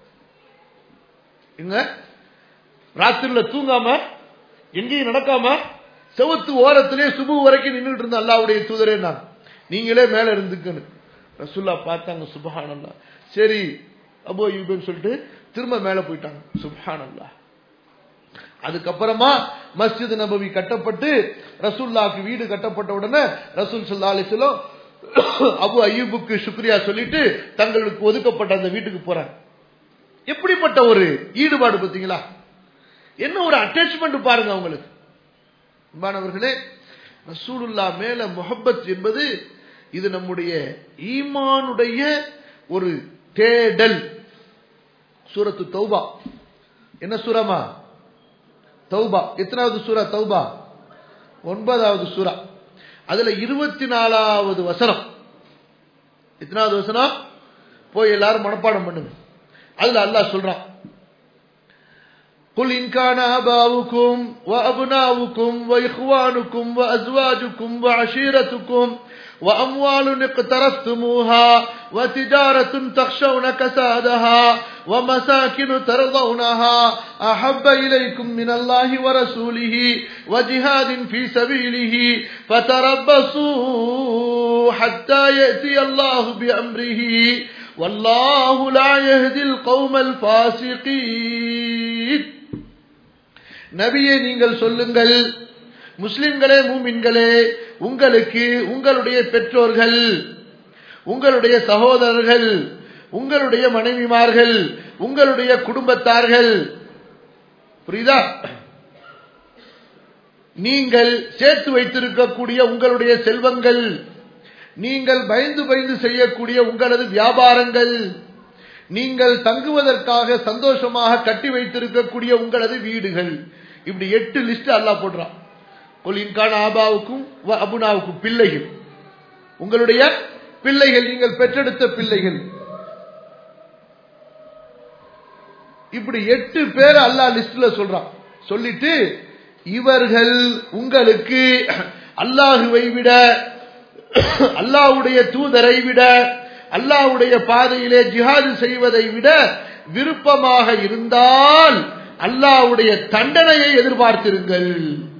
எங்க ராத்திரில தூங்காம எங்கேயும் நடக்காம செவத்து ஓரத்திலே சுபு வரைக்கும் நின்றுட்டு இருந்த அல்லாவுடைய தூதரே நான் நீங்களே மேல இருந்துக்கன்னு ரசுல்லா பார்த்தாங்க சுபஹானல்லா சரி அபோ யூபன் சொல்லிட்டு திரும்ப மேல போயிட்டாங்க சுபஹானல்லா அதுக்கப்புறமா மஸ்ஜித் நபவி கட்டப்பட்டு ரசூல்லாக்கு வீடு கட்டப்பட்ட உடனே ரசூல் சல்லா அலிஸ்லம் அபு ஐயூபுக்கு சுக்ரியா சொல்லிட்டு தங்களுக்கு ஒதுக்கப்பட்ட அந்த வீட்டுக்கு போறாங்க எப்படிப்பட்ட ஒரு ஈடுபாடு பார்த்தீங்களா என்ன ஒரு அட்டாச்மெண்ட் பாருங்க அவங்களுக்கு அன்பானவர்களே ரசூலுல்லா மேல முகப்பத் என்பது இது நம்முடைய ஈமானுடைய ஒரு தேடல் சூரத்து தௌபா என்ன சூரமா தௌபா எத்தனாவது சூரா தௌபா ஒன்பதாவது சூரா அதுல இருபத்தி நாலாவது வசனம் எத்தனாவது வசனம் போய் எல்லாரும் மனப்பாடம் பண்ணுங்க அதுல அல்லாஹ் சொல்றான் قل إن كان آباؤكم وأبناؤكم وإخوانكم وأزواجكم وعشيرتكم وأموال اقترفتموها وتجارة تخشون كسادها ومساكن ترضونها أحب إليكم من الله ورسوله وجهاد في سبيله فتربصوا حتى يأتي الله بأمره والله لا يهدي القوم الفاسقين நபியை நீங்கள் சொல்லுங்கள் முஸ்லிம்களே மூமின்களே உங்களுக்கு உங்களுடைய பெற்றோர்கள் உங்களுடைய சகோதரர்கள் உங்களுடைய மனைவிமார்கள் உங்களுடைய குடும்பத்தார்கள் புரியுதா நீங்கள் சேர்த்து வைத்திருக்கக்கூடிய உங்களுடைய செல்வங்கள் நீங்கள் பயந்து பயந்து செய்யக்கூடிய உங்களது வியாபாரங்கள் நீங்கள் தங்குவதற்காக சந்தோஷமாக கட்டி வைத்திருக்கக்கூடிய உங்களது வீடுகள் இப்படி எட்டு லிஸ்ட் அல்லா போடுறான் கொலின்கான ஆபாவுக்கும் அபுனாவுக்கும் பிள்ளைகள் உங்களுடைய பிள்ளைகள் நீங்கள் பெற்றெடுத்த பிள்ளைகள் இப்படி எட்டு பேர் அல்லா லிஸ்ட்ல சொல்றான் சொல்லிட்டு இவர்கள் உங்களுக்கு அல்லாஹுவை விட அல்லாஹுடைய தூதரை விட அல்லாஹுடைய பாதையிலே ஜிஹாது செய்வதை விட விருப்பமாக இருந்தால் அல்லாஹுடைய தண்டனையை எதிர்பார்த்திருங்கள்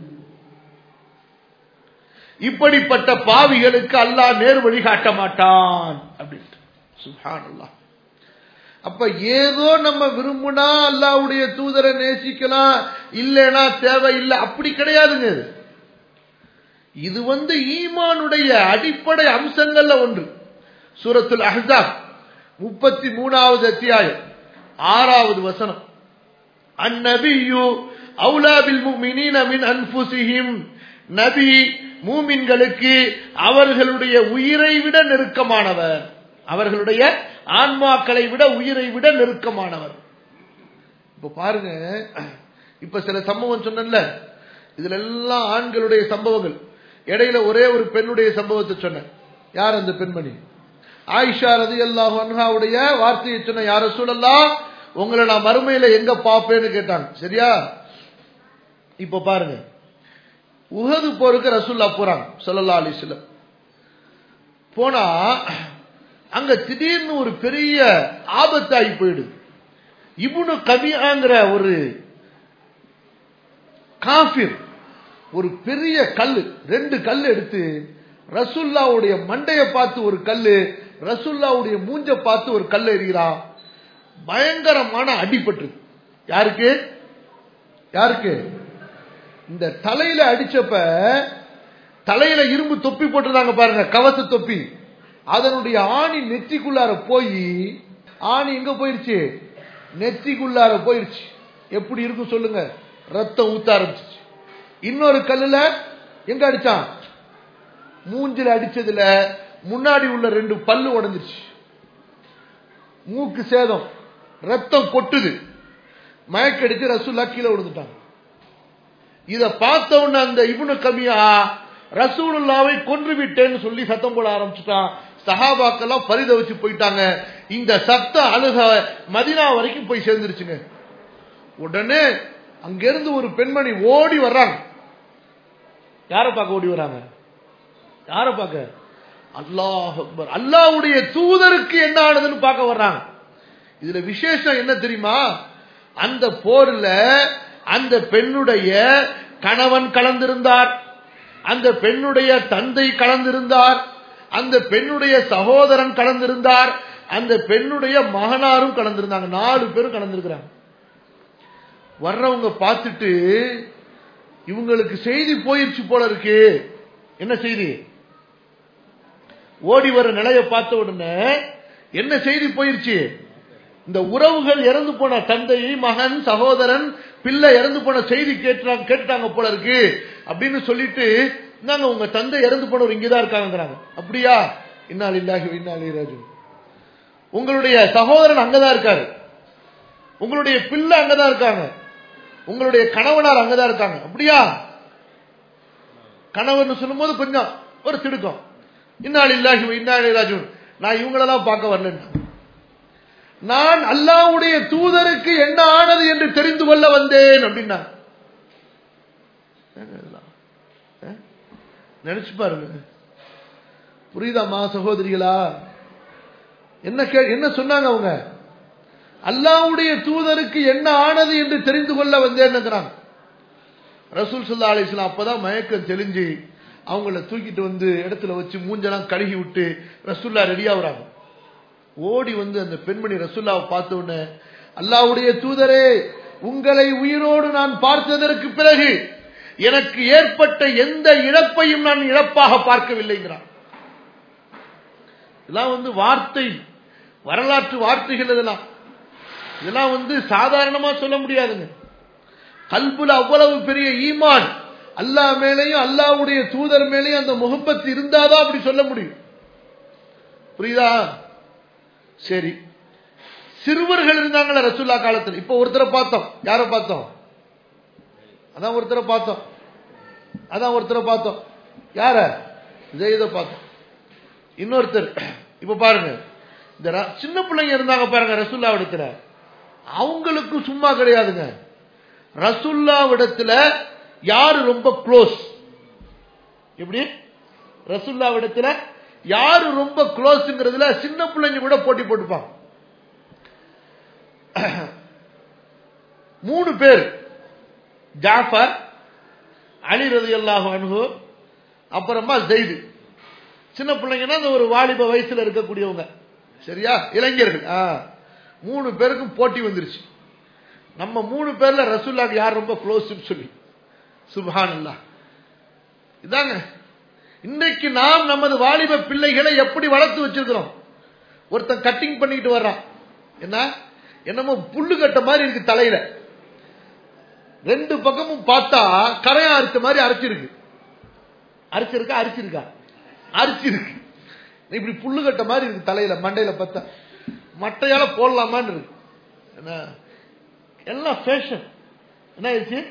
இப்படிப்பட்ட பாவிகளுக்கு அல்லாஹ் நேர் வழி காட்ட மாட்டான் அப்படின்ட்டு சுஹான் அல்லாஹ் அப்ப ஏதோ நம்ம விரும்புனா அல்லாவுடைய தூதரை நேசிக்கலாம் இல்லைனா தேவையில்லை அப்படி கிடையாதுங்க இது வந்து ஈமானுடைய அடிப்படை அம்சங்கள்ல ஒன்று சூரத்துல் அஹ்சாப் முப்பத்தி மூணாவது அத்தியாயம் ஆறாவது வசனம் அந்நபியு அவுலாபில் முமினீன மின் அன்புசிஹிம் நபி மூமின்களுக்கு அவர்களுடைய உயிரை விட நெருக்கமானவர் அவர்களுடைய ஆன்மாக்களை விட உயிரை விட நெருக்கமானவர் இப்ப பாருங்க இப்ப சில சம்பவம் சொன்னல இதுல எல்லாம் ஆண்களுடைய சம்பவங்கள் இடையில ஒரே ஒரு பெண்ணுடைய சம்பவத்தை சொன்னேன் யார் அந்த பெண்மணி ஆயிஷா ரதி அல்லாஹ் அன்ஹாவுடைய வார்த்தையை சொன்ன யார சூழல்லாம் உங்களை நான் மறுமையில எங்க பாப்பேன்னு கேட்டாங்க சரியா இப்ப பாருங்க உகது போருக்கு ரசூல்லா போறாங்க சொல்லல்லா அலிஸ்லம் போனா அங்க திடீர்னு ஒரு பெரிய ஆபத்தாகி போயிடுது இபுனு கபியாங்கிற ஒரு காஃபிர் ஒரு பெரிய கல்லு ரெண்டு கல் எடுத்து ரசுல்லாவுடைய மண்டைய பார்த்து ஒரு கல்லு ரசுல்லாவுடைய மூஞ்ச பார்த்து ஒரு கல் எறிகிறான் பயங்கரமான அடிபட்டு யாருக்கு யாருக்கு இந்த தலையில அடிச்சப்ப தலையில இரும்பு தொப்பி போட்டிருந்தாங்க பாருங்க கவச தொப்பி அதனுடைய ஆணி நெற்றிக்குள்ளார போய் ஆணி எங்க போயிருச்சு நெற்றிக்குள்ளார போயிருச்சு எப்படி இருக்கும் சொல்லுங்க ரத்தம் ஊத்த ஆரம்பிச்சிச்சு இன்னொரு கல்லுல எங்க அடிச்சான் மூஞ்சில அடிச்சதுல முன்னாடி உள்ள ரெண்டு பல்லு உடஞ்சிருச்சு மூக்கு சேதம் ரத்தம் கொட்டுது மயக்கடிச்சு ரசூல்லா கீழே விழுந்துட்டாங்க இத பார்த்த உடனே அந்த இபுனு கமியா ரசூலுல்லாவை கொன்று விட்டேன்னு சொல்லி சத்தம் போட ஆரம்பிச்சுட்டான் சஹாபாக்கெல்லாம் பரிதவிச்சு போயிட்டாங்க இந்த சத்த அழுக மதினா வரைக்கும் போய் சேர்ந்துருச்சுங்க உடனே அங்கிருந்து ஒரு பெண்மணி ஓடி வர்றாங்க யார பார்க்க ஓடி வராங்க யார பார்க்க அல்லாஹ் அக்பர் அல்லாவுடைய தூதருக்கு என்ன ஆனதுன்னு பார்க்க வர்றாங்க இதுல விசேஷம் என்ன தெரியுமா அந்த போர்ல அந்த பெண்ணுடைய கணவன் கலந்திருந்தார் அந்த பெண்ணுடைய தந்தை கலந்திருந்தார் அந்த பெண்ணுடைய சகோதரன் கலந்திருந்தார் அந்த பெண்ணுடைய மகனாரும் கலந்திருந்தாங்க நாலு பேரும் கலந்திருக்கிறாங்க வர்றவங்க பார்த்துட்டு இவங்களுக்கு செய்தி போயிருச்சு போல இருக்கு என்ன செய்தி ஓடி வர நிலையை பார்த்த உடனே என்ன செய்தி போயிருச்சு இந்த உறவுகள் இறந்து போன தந்தை மகன் சகோதரன் பிள்ளை இறந்து போன செய்தி கேட்டாங்க கேட்டாங்க போல இருக்கு அப்படின்னு சொல்லிட்டு இந்தாங்க உங்க தந்தை இறந்து போனவர் இங்கதான் இருக்காங்கிறாங்க அப்படியா இன்னால் இல்லாஹி இன்னால் ராஜு உங்களுடைய சகோதரன் அங்கதான் இருக்காரு உங்களுடைய பிள்ளை அங்கதான் இருக்காங்க உங்களுடைய கணவனார் அங்கதான் இருக்காங்க அப்படியா கணவன் சொல்லும்போது கொஞ்சம் ஒரு திடுக்கம் இன்னால் இல்லாஹி இன்னால் ராஜு நான் இவங்களெல்லாம் பார்க்க வரலன்னு நான் அல்லாவுடைய தூதருக்கு என்ன ஆனது என்று தெரிந்து கொள்ள வந்தேன் அப்படின்னா நினைச்சு பாருங்க புரியுதாமா சகோதரிகளா என்ன கே என்ன சொன்னாங்க அவங்க அல்லாவுடைய தூதருக்கு என்ன ஆனது என்று தெரிந்து கொள்ள வந்தேன்னுங்கிறாங்க ரசூல் சுல்லா அலிஸ்லாம் அப்பதான் மயக்கம் தெளிஞ்சு அவங்கள தூக்கிட்டு வந்து இடத்துல வச்சு மூஞ்செல்லாம் கழுகி விட்டு ரசூல்லா ரெடியாகிறாங்க ஓடி வந்து அந்த பெண்மணி ரசுல்லாவை பார்த்த உடனே அல்லாவுடைய தூதரே உங்களை உயிரோடு நான் பார்த்ததற்கு பிறகு எனக்கு ஏற்பட்ட எந்த இழப்பையும் நான் இழப்பாக பார்க்கவில்லைங்கிறான் இதெல்லாம் வந்து வார்த்தை வரலாற்று வார்த்தைகள் இதெல்லாம் இதெல்லாம் வந்து சாதாரணமா சொல்ல முடியாதுங்க கல்புல அவ்வளவு பெரிய ஈமான் அல்லாஹ் மேலையும் அல்லாவுடைய தூதர் மேலையும் அந்த முகப்பத்து இருந்தாதான் அப்படி சொல்ல முடியும் புரியுதா சரி சிறுவர்கள் இருந்தாங்களே ரசூல்லா காலத்தில் இப்ப ஒருத்தரை பார்த்தோம் யார பார்த்தோம் அதான் ஒருத்தரை பார்த்தோம் அதான் ஒருத்தரை பார்த்தோம் யார ஜெயித பார்த்தோம் இன்னொருத்தர் இப்ப பாருங்க இந்த சின்ன பிள்ளைங்க இருந்தாங்க பாருங்க ரசுல்லா இடத்துல அவங்களுக்கு சும்மா கிடையாதுங்க ரசுல்லா இடத்துல யாரு ரொம்ப க்ளோஸ் எப்படி ரசுல்லா இடத்துல யாரு ரொம்ப க்ளோஸ்ங்கிறதுல சின்ன பிள்ளைங்க கூட போட்டி போட்டுப்பாங்க மூணு பேர் ஜாஃபர் அலி ரதி அல்லாஹ் அனுகு அப்புறமா ஜெயிது சின்ன பிள்ளைங்கன்னா அந்த ஒரு வாலிப வயசுல இருக்கக்கூடியவங்க சரியா இளைஞர்கள் மூணு பேருக்கும் போட்டி வந்துருச்சு நம்ம மூணு பேர்ல ரசூல்லாக்கு யார் ரொம்ப க்ளோஸ் சொல்லி சுபான் அல்லா இதாங்க இன்றைக்கு நாம் நமது வாலிப பிள்ளைகளை எப்படி வளர்த்து வச்சிருக்கிறோம் ஒருத்தன் கட்டிங் பண்ணிட்டு வர்றான் என்ன என்னமோ புல்லு கட்ட மாதிரி இருக்கு தலையில ரெண்டு பக்கமும் பார்த்தா கரையா அரைச்ச மாதிரி அரைச்சிருக்கு அரைச்சிருக்கா அரிச்சிருக்கா அரிச்சிருக்கு இப்படி புல்லு கட்ட மாதிரி இருக்கு தலையில மண்டையில பார்த்தா மட்டையால போடலாமான்னு இருக்கு என்ன எல்லாம் ஃபேஷன் என்ன ஆயிடுச்சு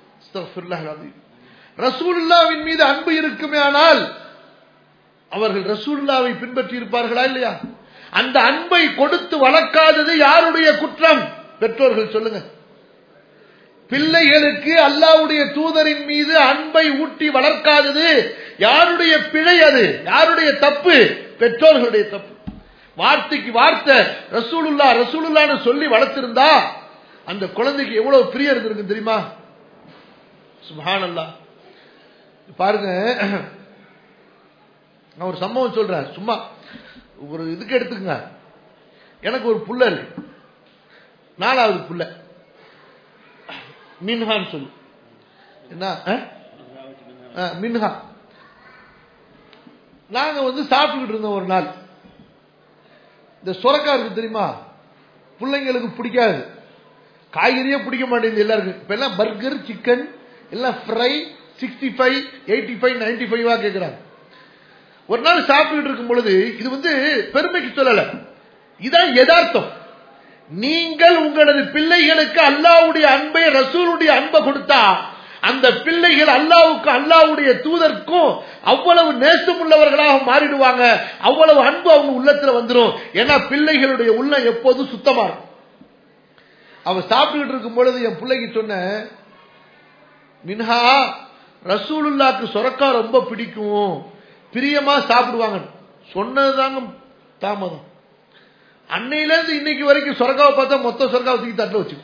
ரசூலுல்லாவின் மீது அன்பு இருக்குமே ஆனால் அவர்கள் ரசூலுல்லாவை பின்பற்றி இருப்பார்களா இல்லையா அந்த அன்பை கொடுத்து வளர்க்காதது யாருடைய குற்றம் பெற்றோர்கள் சொல்லுங்க பிள்ளைகளுக்கு அல்லாவுடைய தூதரின் மீது அன்பை ஊட்டி வளர்க்காதது யாருடைய பிழை அது யாருடைய தப்பு பெற்றோர்களுடைய தப்பு வார்த்தைக்கு வார்த்தை ரசூலுல்லா ரசூலுல்லான்னு சொல்லி வளர்த்திருந்தா அந்த குழந்தைக்கு எவ்வளவு பிரியம் இருந்திருக்கு தெரியுமா சுபானல்லா பாருங்க நான் ஒரு சம்பவம் சொல்றேன் சும்மா ஒரு இதுக்கு எடுத்துக்கங்க எனக்கு ஒரு புள்ள இருக்கு நாலாவது புள்ள மின்ஹான்னு சொல்லு என்ன ஆ? ஆ, மின்ஹா நாங்க வந்து சாப்பிட்டுக்கிட்டு இருந்தோம் ஒரு நாள் இந்த சுரக்கா இருக்கு தெரியுமா பிள்ளைங்களுக்கு பிடிக்காது காய்கறியே பிடிக்க மாட்டேங்குது எல்லாருக்கும் இப்ப எல்லாம் பர்கர் சிக்கன் எல்லாம் fry sixty five eighty five ninety ஃபைவா கேட்கிறாங்க ஒரு நாள் சாப்பிட்டுட்டு இருக்கும் பொழுது இது வந்து பெருமைக்கு சொல்லல இதான் யதார்த்தம் நீங்கள் உங்களது பிள்ளைகளுக்கு அல்லாவுடைய அன்பை ரசூலுடைய அன்பை கொடுத்தா அந்த பிள்ளைகள் அல்லாவுக்கு அல்லாவுடைய தூதருக்கும் அவ்வளவு நேசம் உள்ளவர்களாக மாறிடுவாங்க அவ்வளவு அன்பு அவங்க உள்ளத்துல வந்துடும் ஏன்னா பிள்ளைகளுடைய உள்ளம் எப்போதும் சுத்தமா இருக்கும் அவ சாப்பிட்டுக்கிட்டு இருக்கும் பொழுது என் பிள்ளைக்கு சொன்ன மின்ஹா ரசூலுல்லாக்கு சொரக்கா ரொம்ப பிடிக்கும் பிரியமா சாப்பிடுவாங்க சொன்னதுதாங்க தாமதம் அன்னையில இருந்து இன்னைக்கு வரைக்கும் சொரக்காவை பார்த்தா மொத்த சொரக்காவை தூக்கி தட்டில் வச்சு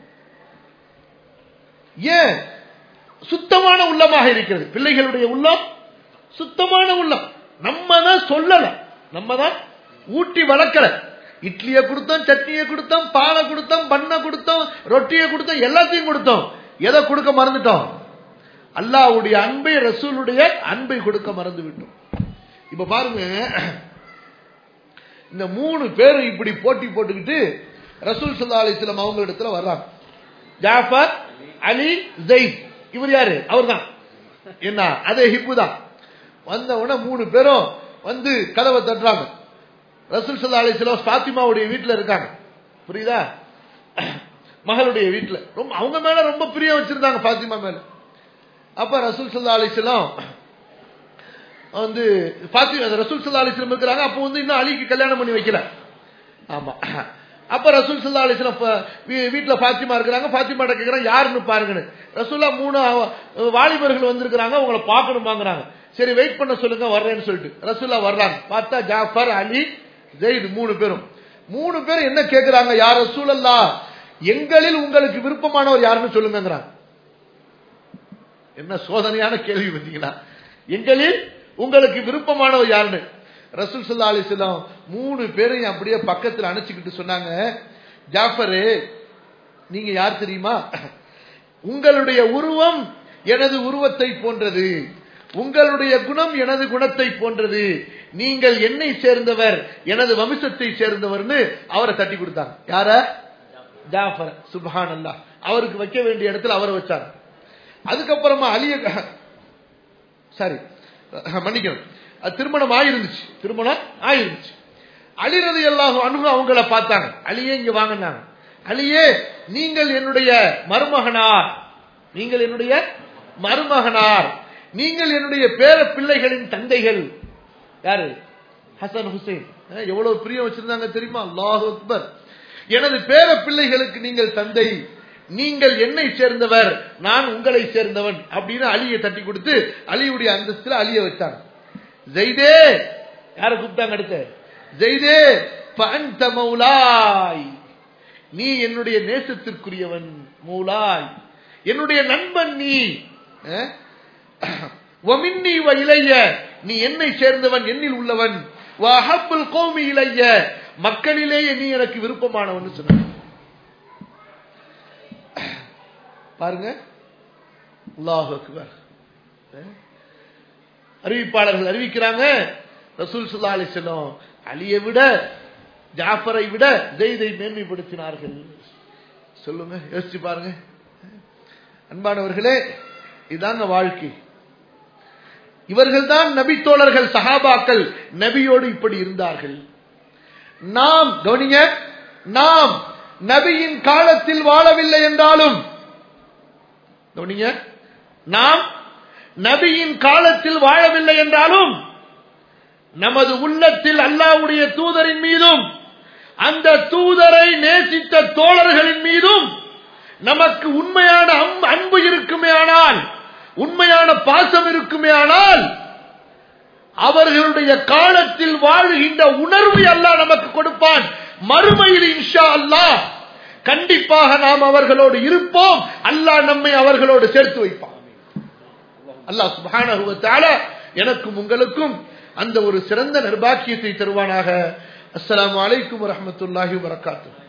ஏன் சுத்தமான உள்ளமாக இருக்கிறது பிள்ளைகளுடைய உள்ளம் சுத்தமான உள்ளம் நம்ம தான் சொல்லல நம்ம தான் ஊட்டி வளர்க்கல இட்லியை கொடுத்தோம் சட்னியை கொடுத்தோம் பாலை கொடுத்தோம் பண்ணை கொடுத்தோம் ரொட்டியை கொடுத்தோம் எல்லாத்தையும் கொடுத்தோம் எதை கொடுக்க மறந்துட்டோம் அல்லாவுடைய அன்பை ரசூலுடைய அன்பை கொடுக்க மறந்து விட்டோம் இப்ப பாருங்க இந்த மூணு பேரும் இப்படி போட்டி போட்டுக்கிட்டு ரசூல் சல்லா அலிஸ்லாம் அவங்க இடத்துல வர்றாங்க ஜாஃபர் அலி ஜெயித் இவர் யாரு அவர்தான் என்ன அதே ஹிப்பு தான் வந்த உடனே மூணு பேரும் வந்து கதவை தட்டுறாங்க ரசூல் சல்லா அலிஸ்லாம் பாத்திமாவுடைய வீட்டுல இருக்காங்க புரியுதா மகளுடைய வீட்டுல ரொம்ப அவங்க மேல ரொம்ப பிரியம் வச்சிருந்தாங்க பாத்திமா மேல அப்ப ரசூல் சல்லா அலிஸ்லாம் வந்து பாத்தி ரசூல் சல்லா அலிஸ்லம் இருக்கிறாங்க அப்போ வந்து இன்னும் அலிக்கு கல்யாணம் பண்ணி வைக்கல ஆமா அப்ப ரசூல் சல்லா அலிஸ்லாம் வீட்டுல பாத்திமா இருக்கிறாங்க பாத்திமா கேட்கிறாங்க யாருன்னு பாருங்கன்னு ரசூல்லா மூணு அவ- வாலிபர்கள் வந்திருக்கிறாங்க உங்களை பார்க்கணுமாங்கிறாங்க சரி வெயிட் பண்ண சொல்லுங்க வர்றேன்னு சொல்லிட்டு ரசூல்லா வர்றாங்க பார்த்தா ஜாஃபர் அலி ஜெயித் மூணு பேரும் மூணு பேரும் என்ன கேட்கிறாங்க யார் ரசூலல்லா எங்களில் உங்களுக்கு விருப்பமானவர் யாருன்னு சொல்லுங்கிறாங்க என்ன சோதனையான கேள்வி பார்த்தீங்களா எங்களில் உங்களுக்கு விருப்பமானவர் யாருன்னு ரசூல் சல்லா அலிஸ்லாம் மூணு பேரையும் அப்படியே பக்கத்தில் அணைச்சிக்கிட்டு சொன்னாங்க ஜாஃபரு நீங்க யார் தெரியுமா உங்களுடைய உருவம் எனது உருவத்தை போன்றது உங்களுடைய குணம் எனது குணத்தை போன்றது நீங்கள் என்னை சேர்ந்தவர் எனது வம்சத்தை சேர்ந்தவர்னு அவரை தட்டி கொடுத்தாங்க யார ஜாஃபர் சுப்ஹான் அல்லாஹ் அவருக்கு வைக்க வேண்டிய இடத்துல அவரை வச்சாங்க அதுக்கப்புறமா அலிய சாரி மன்னிக்கணும் அது திருமணம் ஆயிருந்துச்சு திருமணம் ஆயிருந்துச்சு அலிரது எல்லாம் அணுகு அவங்கள பார்த்தாங்க அலியே இங்க வாங்கினாங்க அலியே நீங்கள் என்னுடைய மருமகனார் நீங்கள் என்னுடைய மருமகனார் நீங்கள் என்னுடைய பேர பிள்ளைகளின் தந்தைகள் யாரு ஹசன் ஹுசைன் அஹ், எவ்வளவு பிரியம் வச்சிருந்தாங்க தெரியுமா அல்லாஹு அக்பர் எனது பேர பிள்ளைகளுக்கு நீங்கள் தந்தை நீங்கள் என்னை சேர்ந்தவர் நான் உங்களை சேர்ந்தவன் அப்படின்னு அலியை தட்டி கொடுத்து அலியுடைய அந்தஸ்துல அலிய வச்சாங்க ஜெய்தே யார கூப்பிட்டாங்க அடுத்து ஜெய்தே பந்த மௌலாய் நீ என்னுடைய நேசத்திற்குரியவன் மௌலாய் என்னுடைய நண்பன் நீ அஹ்? வமின்னி வ இளைய நீ என்னை சேர்ந்தவன் என்னில் உள்ளவன் வஹப்புல் கோமி இளைய மக்களிலேயே நீ எனக்கு விருப்பமானவன் சொன்ன பாருங்க அல்லாஹ் அக்பர் அஹ்? அறிவிப்பாளர்கள் அறிவிக்கிறாங்க ரசூல் சுல்லா அலிஸ்லாம் அலியை விட ஜாஃபரை விட ஜெய்தை மேன்மைப்படுத்தினார்கள் சொல்லுங்க யோசிச்சு பாருங்க அன்பானவர்களே இதாங்க வாழ்க்கை இவர்கள்தான் நபி தோழர்கள் சஹாபாக்கள் நபியோடு இப்படி இருந்தார்கள் நாம் கவனிங்க நாம் நபியின் காலத்தில் வாழவில்லை என்றாலும் கவனிங்க நாம் நபியின் காலத்தில் வாழவில்லை என்றாலும் நமது உள்ளத்தில் அல்லாவுடைய தூதரின் மீதும் அந்த தூதரை நேசித்த தோழர்களின் மீதும் நமக்கு உண்மையான அம்- அன்பு இருக்குமே ஆனால் உண்மையான பாசம் இருக்குமே ஆனால் அவர்களுடைய காலத்தில் வாழுகின்ற உணர்வு அல்லாஹ் நமக்கு கொடுப்பான் மறுமையில் இன்ஷா அல்லாஹ் கண்டிப்பாக நாம் அவர்களோடு இருப்போம் அல்லாஹ் நம்மை அவர்களோடு சேர்த்து வைப்பான் அல்லாஹ் சுப்ஹானஹு வ தஆலா எனக்கும் உங்களுக்கும் அந்த ஒரு சிறந்த நிர்பாக்கியத்தை தருவானாக அஸ்ஸலாமு அலைக்கும் வரஹ்மத்துல்லாஹி வரகாத்து